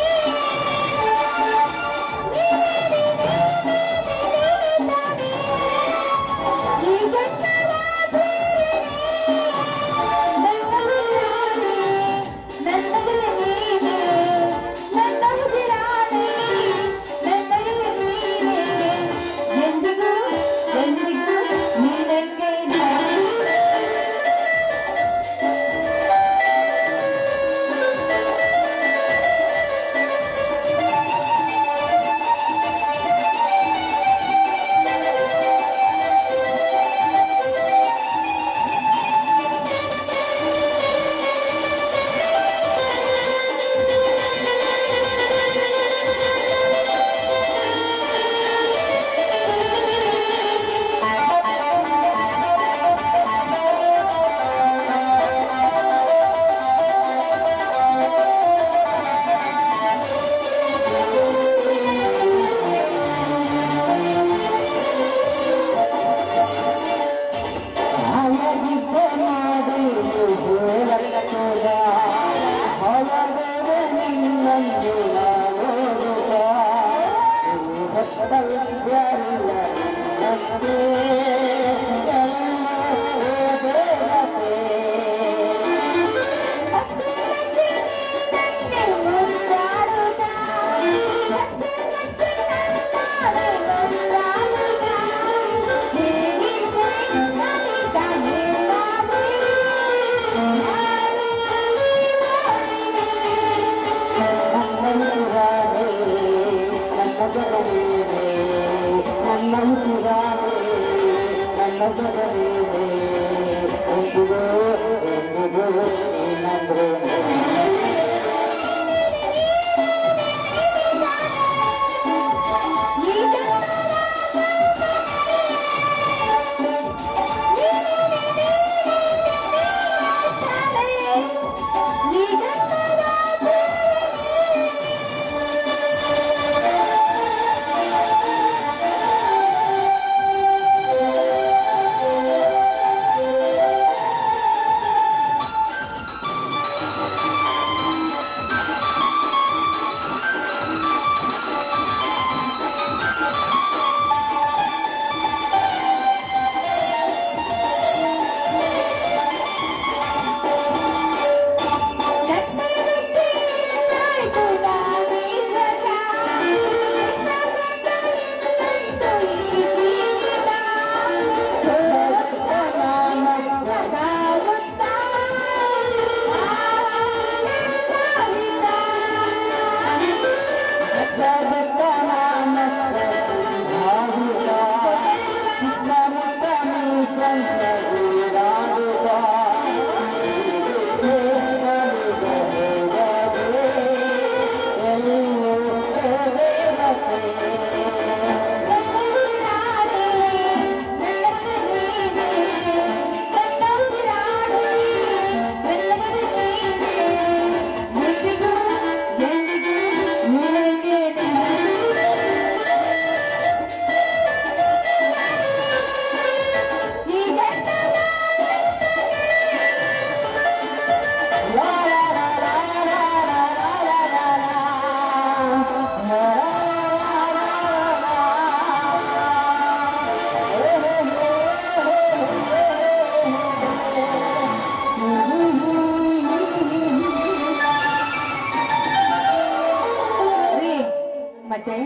E: ರೀ, ಮತ್ತೆ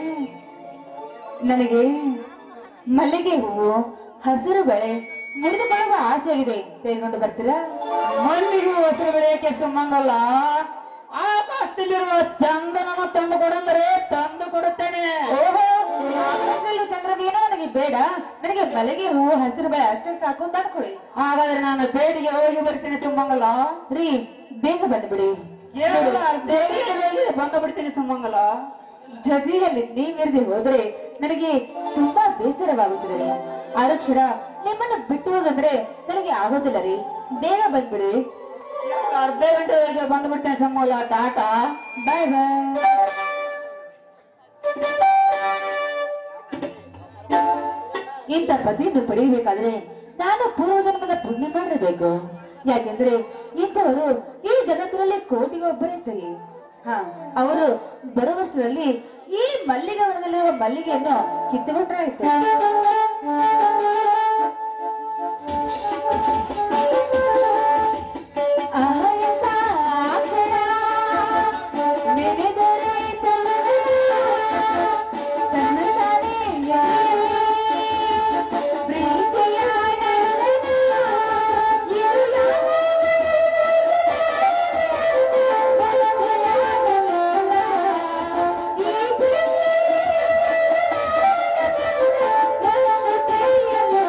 E: ನನಗೆ ಮಲ್ಲಿಗೆ ಹೂವು ಹಸಿರು ಬೆಳೆ ಮುರಿದುಕೊಳ್ಳುವ ಆಸೆ ಆಗಿದೆ ತೆಗೆದುಕೊಂಡು ಬರ್ತೀರಾ
G: ಮಣ್ಣಿಗೆ ಹೆಸರು ಬೆಳೆಯಕ್ಕೆ ಸುಮ್ಮಂಗಲ್ಲ ಆಕಾಶದಲ್ಲಿರುವ ಚಂದನನ್ನು ತಂದು ಕೊಡಂದರೆ ತಂದು ಕೊಡುತ್ತೇನೆ
E: ಓಹೋ ಆಕಾಶದಲ್ಲಿ ಚಂದ್ರವೇನೋ ನನಗೆ ಬೇಡ ನನಗೆ ಮಲ್ಲಿಗೆ ಹೂವು ಹಸಿರು ಬೆಳೆ ಅಷ್ಟೇ ಸಾಕು ಅಂತ ಅನ್ಕೊಳ್ಳಿ
G: ಹಾಗಾದ್ರೆ ನಾನು ಬೇಡಿಗೆ ಹೋಗಿ ಬರ್ತೀನಿ ಸುಮ್ಮಂಗಲ
E: ರೀ ಬೇಗ ಬಂದ್ಬಿಡಿ
G: ಕೇವಲ ಅರ್ಧ ಗಂಟೆಯಲ್ಲಿ ಬಂದು ಬಿಡ್ತೀನಿ ಸುಮ್ಮಂಗಲ
E: ಜೊತೆಯಲ್ಲಿ ನೀವಿರದೆ ಹೋದ್ರೆ ನನಗೆ ತುಂಬಾ ಬೇಸರವಾಗುತ್ತದೆ ರೀ ಆರಕ್ಷಣ ನಿಮ್ಮನ್ನ ಬಿಟ್ಟು ಹೋಗಂದ್ರೆ ನನಗೆ ಆಗೋದಿಲ್ಲ ರೀ ಬೇಗ ಬಂದ್ಬಿಡಿ
G: ಅರ್ಧ ಗಂಟೆಗೆ ಬಂದು ಬಿಡ್ತೇನೆ ಸುಮ್ಮಲ್ಲ ಟಾಟಾ
E: ಬಾಯ್ ಬಾಯ್ ಇಂಥ ಪತಿಯನ್ನು ಪಡೆಯಬೇಕಾದ್ರೆ ನಾನು ಪೂರ್ವಜನ್ಮದ ಪುಣ್ಯ ಮಾಡಿರಬೇಕು ಯಾಕೆಂದ್ರೆ ಇಂಥವರು ಈ ಜಗತ್ತಿನಲ್ಲಿ ಕೋಟಿಗೆ ಒಬ್ಬರೇ ಸರಿ ಹಾ ಅವರು ಬರುವಷ್ಟರಲ್ಲಿ ಈ ಮಲ್ಲಿಗೆ ವನದಲ್ಲಿರುವ ಮಲ್ಲಿಗೆಯನ್ನು ಕಿತ್ತುಕೊಂಡ್ರಾಯ್ತು ಅಹಂಸ ಅಕ್ಷರ ನೆನೆದರಾಯ್ತು ತನ್ನ ತಾನೇ ಪ್ರೀತಿಯ ನನ್ನನು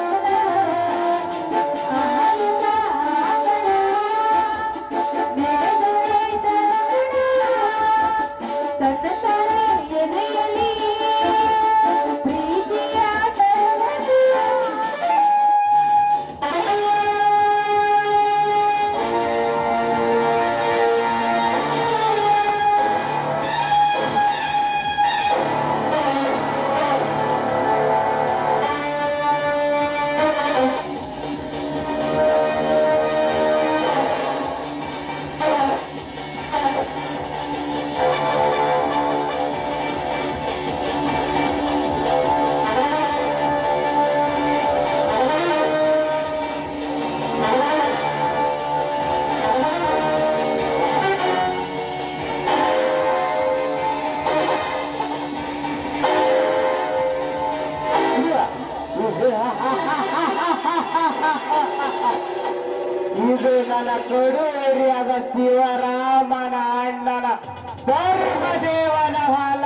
D: ಕೊಡುವರಿಯಾದ ಶಿವರಾಮನ ಅಣ್ಣನ ಧರ್ಮದೇವನ ಹೊಲ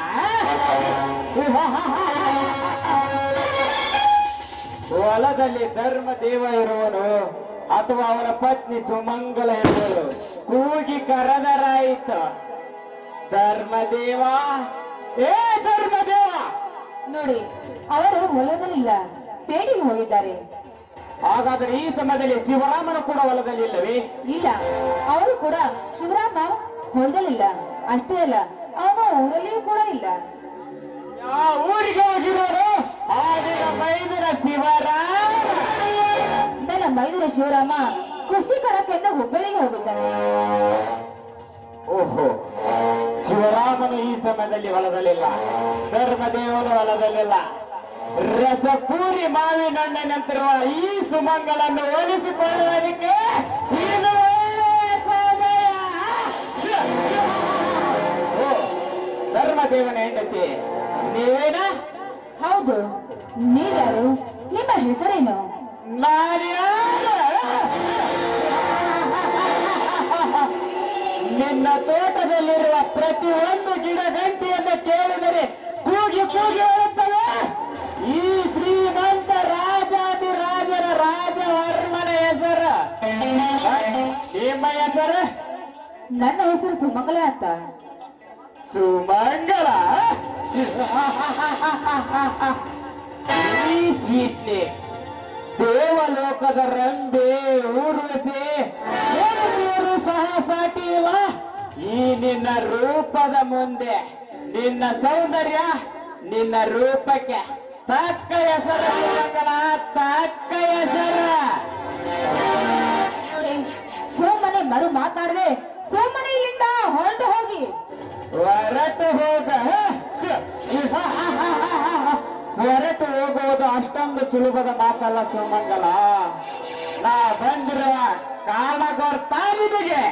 D: ಹೊಲದಲ್ಲಿ ಧರ್ಮದೇವ ಇರುವನು ಅಥವಾ ಅವನ ಪತ್ನಿ ಸುಮಂಗಲ ಇರುವಳು ಕೂಗಿ ಕರೆದರಾಯಿತು ಧರ್ಮದೇವ ಏ ಧರ್ಮದೇವ
E: ನೋಡಿ ಅವರು ಹೊಲದಲ್ಲಿಲ್ಲ ಪೇಟೆಗೆ ಹೋಗಿದ್ದಾರೆ
D: ಹಾಗಾದರೆ ಈ ಸಮಯದಲ್ಲಿ ಶಿವರಾಮನು ಕೂಡ ಹೊಲದಲ್ಲಿ ಇಲ್ಲವೇ
E: ಇಲ್ಲ ಅವರು ಕೂಡ ಶಿವರಾಮ ಹೊಲದಲ್ಲಿಲ್ಲ ಅಷ್ಟೇ ಅಲ್ಲ ಅವನು ಊರಲ್ಲಿಯೂ ಕೂಡ ಇಲ್ಲ
D: ಯಾವ ಊರಿಗೆ ಹೋಗಿರೋರು ಆಗಿನ ಮೈದನ ಶಿವರಾಮ
E: ನನ್ನ ಮೈದೂರ ಶಿವರಾಮ ಕುಸ್ತಿ ಕಣಕ್ಕೆಂದು ಹುಬ್ಬಳ್ಳಿಗೆ ಹೋಗಿದ್ದಾನೆ
D: ಓಹೋ ಶಿವರಾಮನು ಈ ಸಮಯದಲ್ಲಿ ಹೊಲದಲ್ಲಿಲ್ಲ ಧರ್ಮದೇವನು ಹೊಲದಲ್ಲಿಲ್ಲ ರಸಪೂರಿ ಮಾವಿನಣ್ಣನಂತಿರುವ ಈ ಸುಮಂಗಲನ್ನು ಹೋಲಿಸಿಕೊಳ್ಳುವುದಕ್ಕೆ ಇದು ಒಳ್ಳೆಯ ಸಮಯ ಓ, ಧರ್ಮದೇವನ ಹೆಂಡತಿ ನೀವೇನಾ
E: ಹೌದು ನೀವ್ಯಾರು ನಿಮ್ಮ ಹೆಸರೇನು
D: ನಾನ್ಯಾರು? ನಿನ್ನ ತೋಟದಲ್ಲಿರುವ ಪ್ರತಿಯೊಂದು ಗಿಡ ಗಂಟೆಯನ್ನು ಕೇಳಿದರೆ ಕೂಗಿ ಕೂಗಿ ಹೇಳುತ್ತವೆ ಈ ಶ್ರೀಮಂತ ರಾಜಾದಿರಾಜರ ರಾಜವರ್ಮನ ಹೆಸರು ನಿಮ್ಮ ಹೆಸರು
E: ನನ್ನ ಹೆಸರು ಸುಮಂಗಲ ಅಂತ
D: ಸುಮಂಗಲ ಈ ಸ್ವೀಟ್ಲಿ ದೇವಲೋಕದ ರಂಬೆ ಊರ್ವಶಿ ದೇವರು ಸಹ ಸಾಟಿ ಇಲ್ಲ ಈ ನಿನ್ನ ರೂಪದ ಮುಂದೆ ನಿನ್ನ ಸೌಂದರ್ಯ ನಿನ್ನ ರೂಪಕ್ಕೆ ತಕ್ಕ ಹೆಸರು ಸುಮಂಗಲ ತಕ್ಕ ಹೆಸರು
E: ನೋಡಿ, ಸೋಮನೆ ಮರು ಮಾತಾಡದೆ ಸೋಮನೆ ಇಲ್ಲಿಂದ ಹೊರಟು ಹೋಗಿ
D: ಹೊರಟು ಹೋಗ ಹೊರಟು ಹೋಗುವುದು ಅಷ್ಟೊಂದು ಸುಲಭದ ಮಾತಲ್ಲ ಸುಮಂಗಲ ನಾ ಬಂದಿರುವ ಕಾರಣ ಗೊತ್ತಾ ನಿನಗೆ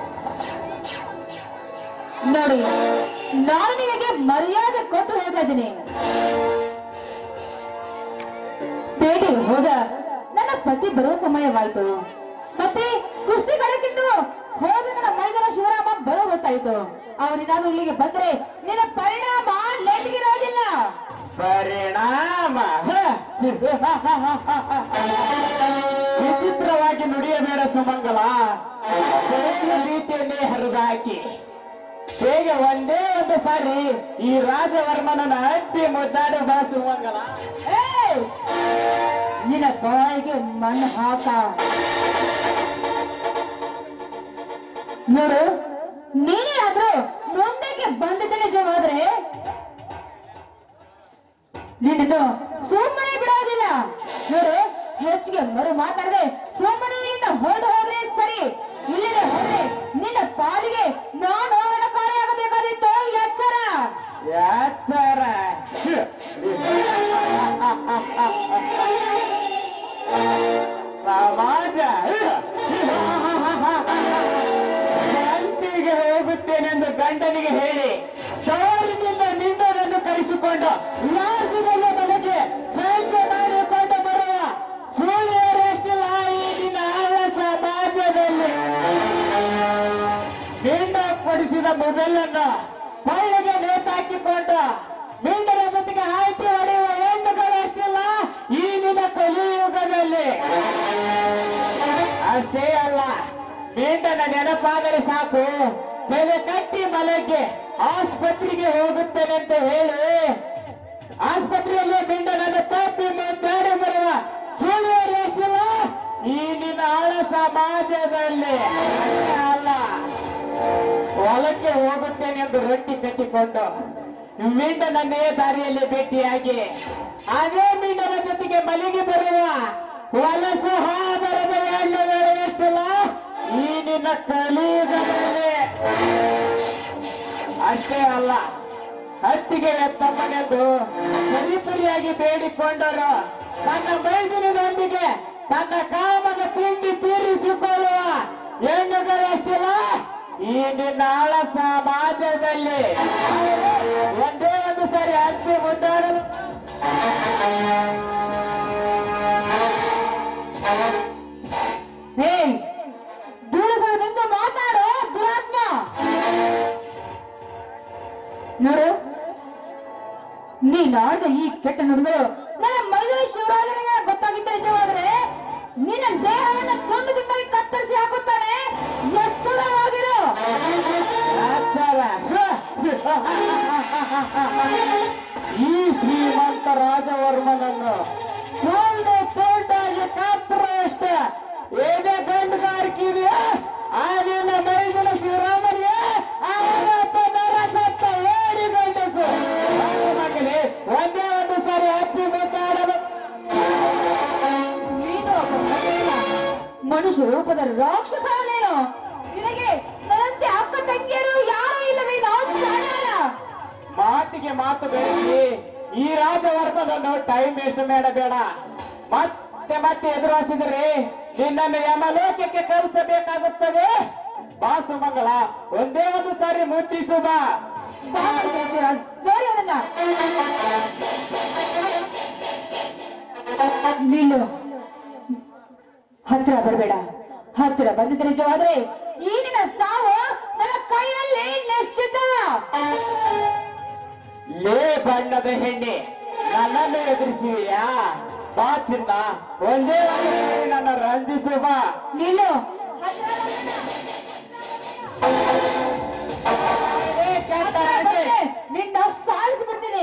E: ನೋಡಿ ನಾನು ನಿಮಗೆ ಮರ್ಯಾದೆ ಕೊಟ್ಟು ಹೋಗ್ತಾ ಇದ್ದೀನಿ ಪೇಟೆಗೆ ಹೋದ ನನ್ನ ಪತಿ ಬರುವ ಸಮಯವಾಯ್ತು ಮತ್ತೆ ಕುಸ್ತಿ ಕಣಕ್ಕಿಂದು ಹೋದ ನನ್ನ ಮೈದನ ಶಿವರಾಮ ಬರೋ ಗೊತ್ತಾಯ್ತು ಅವರಿನಾದ್ರು ಇಲ್ಲಿಗೆ ಬಂದ್ರೆ ನಿನ್ನ ಪರಿಣಾಮ ಲೆಟ್ಗಿರೋದಿಲ್ಲ
D: ಪರಿಣಾಮ ವಿಚಿತ್ರವಾಗಿ ನುಡಿಯಬೇಡ ಸುಮಂಗಲ ಬೇಗ ರೀತಿಯನ್ನೇ ಹರಿದಾಕಿ ಬೇಗ ಒಂದೇ ಒಂದು ಸಾರಿ ಈ ರಾಜವರ್ಮನನ್ನ ಅಟ್ಟಿ ಮುದ್ದಾಡು ಬಾ ಸುಮಂಗಲ
E: ಏಯ್! ನಿನ್ನ ಬಾಯಿಗೆ ಮಣ್ಣು ಹಾಕ ನೋಡು ನೀನೇ ಆದ್ರೂ ಮುಂದಕ್ಕೆ ಬಂದದನ್ನೇ ಜೋ ಹೋದ್ರೆ ನಿನ್ನನ್ನು ಸುಮ್ಮನೆ ಬಿಡೋದಿಲ್ಲ ನೋಡು ಹೆಚ್ಚಿಗೆ ಮರು ಮಾತಾಡದೆ ಸುಮ್ಮನೆ ಇಲ್ಲಿಂದ ಹೊರಡು ಹೋದ್ರೆ ಸರಿ ಇಲ್ಲಿದೆ ಹೋದ್ರೆ ನಿನ್ನ ಪಾಲಿಗೆ ನಾನು ಅವನ ಕಾಲಿಯಾಗಬೇಕಾದಿತ್ತು ಎಚ್ಚರ
D: ಯಾಚಾರ ಸಮಾಜ ಶಾಂತಿಗೆ ಹೋಗುತ್ತೇನೆಂದು ಗಂಡನಿಗೆ ಹೇಳಿ ಸವಾಲಿನಿಂದ ನಿನ್ನದನ್ನು ಕರೆಸಿಕೊಂಡು ಲಾಜದಲ್ಲಿ ನನಗೆ ಸಂಜೆ ಮಾಡಿಕೊಂಡು ಬರುವ ಸೂರ್ಯರಷ್ಟಿಲ್ಲ ಈ ನಿನ್ನ ಆಳ ಸಮಾಜದಲ್ಲಿ ಮಿಂಡ ಕೊಡಿಸಿದ ಮೊಬೈಲ್ ಅನ್ನು ಕೊಳ್ಳಿಗೆ ನೇತಾಕಿಕೊಂಡು ಮಿಂಡರ ಜೊತೆಗೆ ಆಯ್ಕೆ ಹೊಡೆಯುವ ಹೆಣ್ಣುಗಳು ಅಷ್ಟಿಲ್ಲ ಈ ನಿನ್ನ ಕಲಿಯುಗದಲ್ಲಿ ಅಷ್ಟೇ ಅಲ್ಲ ಮಿಂಡನ ನೆನಪಾದರೆ ಸಾಕು ಬೆಲೆ ಕಟ್ಟಿ ಮಲೆಗೆ ಆಸ್ಪತ್ರೆಗೆ ಹೋಗುತ್ತೇನೆ ಅಂತ ಹೇಳಿ ಆಸ್ಪತ್ರೆಯಲ್ಲಿ ಮಿಂಡನನ್ನು ತಪ್ಪಿ ಮುಂದಾಡಿ ಬರುವ ಸುಳಿಯರು ಎಷ್ಟಿಲ್ಲ ಈ ನಿನ್ನ ಆಳ ಸಮಾಜದಲ್ಲಿ ಅಷ್ಟೇ ಅಲ್ಲ ಹೊಲಕ್ಕೆ ಹೋಗುತ್ತೇನೆ ಎಂದು ರೊಟ್ಟಿ ಕಟ್ಟಿಕೊಂಡು ಮೀಂಡನನ್ನೇ ದಾರಿಯಲ್ಲಿ ಭೇಟಿಯಾಗಿ ಅದೇ ಮೀಂಡನ ಜೊತೆಗೆ ಮಲಿಗೆ ಬರುವ ಹೊಲಸು ಹಾದರದ ಹೆಣ್ಣುಗಳು ಎಷ್ಟಲ್ಲ ಈ ನಿನ್ನ ಕಲಿಯುಗದಲ್ಲಿ ಅಷ್ಟೇ ಅಲ್ಲ ಹತ್ತಿಗೆ ತಮ್ಮನೆಂದು ಸರಿಪರಿಯಾಗಿ ಬೇಡಿಕೊಂಡರು ತನ್ನ ಮೈದಿನದೊಂದಿಗೆ ತನ್ನ ಕಾಮದ ತಿಂಡಿ ತೀರಿಸಿಕೊಳ್ಳುವ ಹೆಣ್ಣುಗಳಷ್ಟಿಲ್ಲ ಈ ನಿನ್ನ ಆಳ ಸಮಾಜದಲ್ಲಿ ಒಂದೇ ಒಂದು ಸಾರಿ ಹತ್ತಿ ಮುಂದಾಡಲು
E: ಹೇ ನೋಡು ನೀನಾದ ಈ ಕೆಟ್ಟ ನುಡಿಗಳು ನನ್ನ ಮೈದೂರು ಶಿವರಾಜನಿಗೆ ಗೊತ್ತಾಗಿದ್ದ ನಿಜವಾದ್ರೆ ನಿನ್ನ ದೇಹವನ್ನು ತುಂಡು ತುಂಡಾಗಿ ಕತ್ತರಿಸಿ ಹಾಕುತ್ತಾನೆ ಎಚ್ಚರವಾಗಿರು
A: ಈ ಶ್ರೀಮಂತ ರಾಜವರ್ಮನನ್ನು ತುಂಡು ತುಂಡಾಗಿ ಕತ್ರ ಅಷ್ಟೇ ಏನೇ ಗಂಡುಗಾರಿಕೆಯಾ ಆಗಿನ ಮೈದಿನ ಶಿವರಾಮನಿಗೆ ಅವನಪ್ಪ ನರಸತ್ತ ಓಡಿ ಗಂಡಸು ನನ್ನ ಮಗನೇ ಒಂದೇ ಒಂದು ಸಾರಿ ಹತ್ತಿ ಮುದ್ದಾಡಲು
E: ನೀನು ಒಬ್ಬ ಮನುಷ್ಯ. ಮನುಷ್ಯ ರೂಪದ ರಾಕ್ಷಸ ನೀನು ನಿನಗೆ ನನ್ನಂತೆ ಅಕ್ಕ ತಂಗಿಯರು ಯಾರೂ ಇಲ್ಲವೇನೋ ಜಾಣಾರ
A: ಮಾತಿಗೆ ಮಾತು ಬೆಳೆಸಿ ಈ ರಾಜವರ್ಮನನ್ನು ಟೈಮ್ ವೇಸ್ಟ್ ಮಾಡಬೇಡ ಮತ್ತೆ ಮತ್ತೆ ಎದುರಾಸಿದರೆ ನಿನ್ನನ್ನು ಯಮಲೋಕಕ್ಕೆ ಕಳಿಸಬೇಕಾಗುತ್ತದೆ ಬಾ ಸುಮಂಗಳ ಒಂದೇ ಒಂದು ಸಾರಿ ಮುಟ್ಟಿಸು ಬಾ
E: ಶಿವರಾಜ್ ನೋಡಿ ಅವನನ್ನ ನಿಲ್ಲು ಹತ್ತಿರ ಬರಬೇಡ ಹತ್ತಿರ ಬಂದಿದ್ದ ನಿಜವಾದ್ರೆ ಈ ನಿನ್ನ ಸಾವು ನನ್ನ ಕೈಯಲ್ಲಿ ನಿಶ್ಚಿತ
A: ಲೇ ಬಣ್ಣದ ಹೆಣ್ಣೆ ನನ್ನನ್ನು ಎದುರಿಸುವಿಯಾ ಬಾ ಚಿನ್ನ ಒಂದೇ ಒಂದು ಸಾರಿ ನನ್ನ ರಂಜಿಸು ಬಾ
E: ನಿಲ್ಲು
A: ಏ ಕೆಟ್ಟ
E: ಹತ್ತಿರ
A: ಹೆಣ್ಣೆ.
E: ಬಂದ್ರೆ ನಿನ್ನ ಸಾಯಿಸ್ಬಿಡ್ತೀನಿ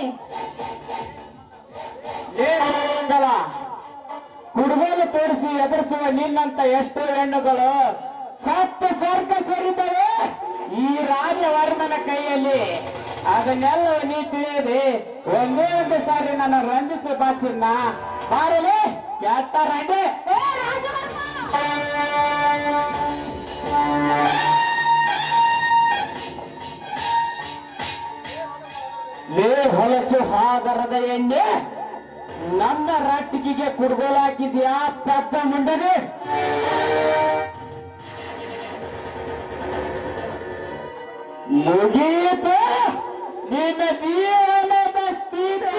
A: ಲೇ ಮಂಗಲ ಕುಡುಗೋಲು ತೋರಿಸಿ ಎದುರಿಸುವ ನಿನ್ನಂತ ಎಷ್ಟೋ ಹೆಣ್ಣುಗಳು ಸತ್ತು ಸ್ವರ್ಗ ಸೇರಿದರೆ ಈ ರಾಜವರ್ಮನ ಕೈಯಲ್ಲಿ ಅದನ್ನೆಲ್ಲ ನೀ ತಿಳಿಯದೆ ಒಂದೇ ಒಂದು ಸಾರಿ ನನ್ನ ರಂಜಿಸಿ ಬಾಚಿನ್ನ ಬಾರಲಿ ಕೆಟ್ಟ ರಂಡೆ
E: ಏ ರಾಜವರ್ಮ
A: ಲೇ ಹೊಲಸು ಹಾಗರದ ಎಣ್ಣೆ ನನ್ನ ರಟ್ಟಿಗೆಗೆ ಕುಡ್ಗೋಲು ಹಾಕಿದ್ಯಾ ಪೆದ್ದ ಮುಂಡನೆ ಮುಗೀತು ನಿನ್ನ ಜೀವನದ ಸ್ಥಿತಿ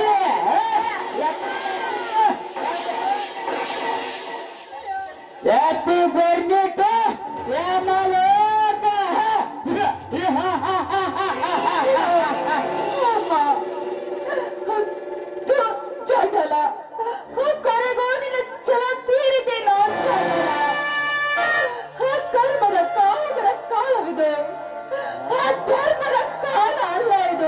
A: ಎತ್ತಿ ಜರ್ನಿಟ್ಟು ಯಮಲೋಕ
E: ಚಂಡಲ ಕೊನೆಗೂ ನಿನ್ನ ಛಲ ತೀರಿದೆ ನಾನು ಚಂಡಲ ಕರ್ಮದ ಕಾಲದ ಕಾಲವಿದೆ ಆ ಧರ್ಮದ ಕಾಲ ಅಲ್ಲ ಇದು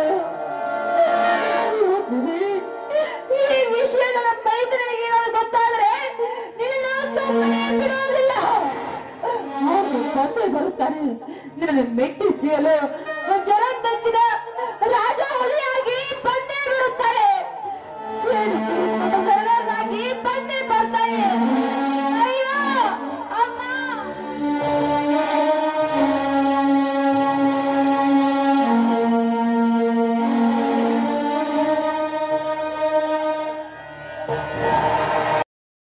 E: ಈ ವಿಷಯಗಳ ಮೈತ್ರಿನಿಗೆ ಏನಾದ್ರು ಗೊತ್ತಾದ್ರೆ ನಿನ್ನ ಸುಮ್ಮನೆ ಬಿಡೋದಿಲ್ಲ ಅವನು ಬಂದೇ ಬರುತ್ತಾನೆ ನಿನ್ನನ್ನು ಮೆಟ್ಟಿಸಿಯಲು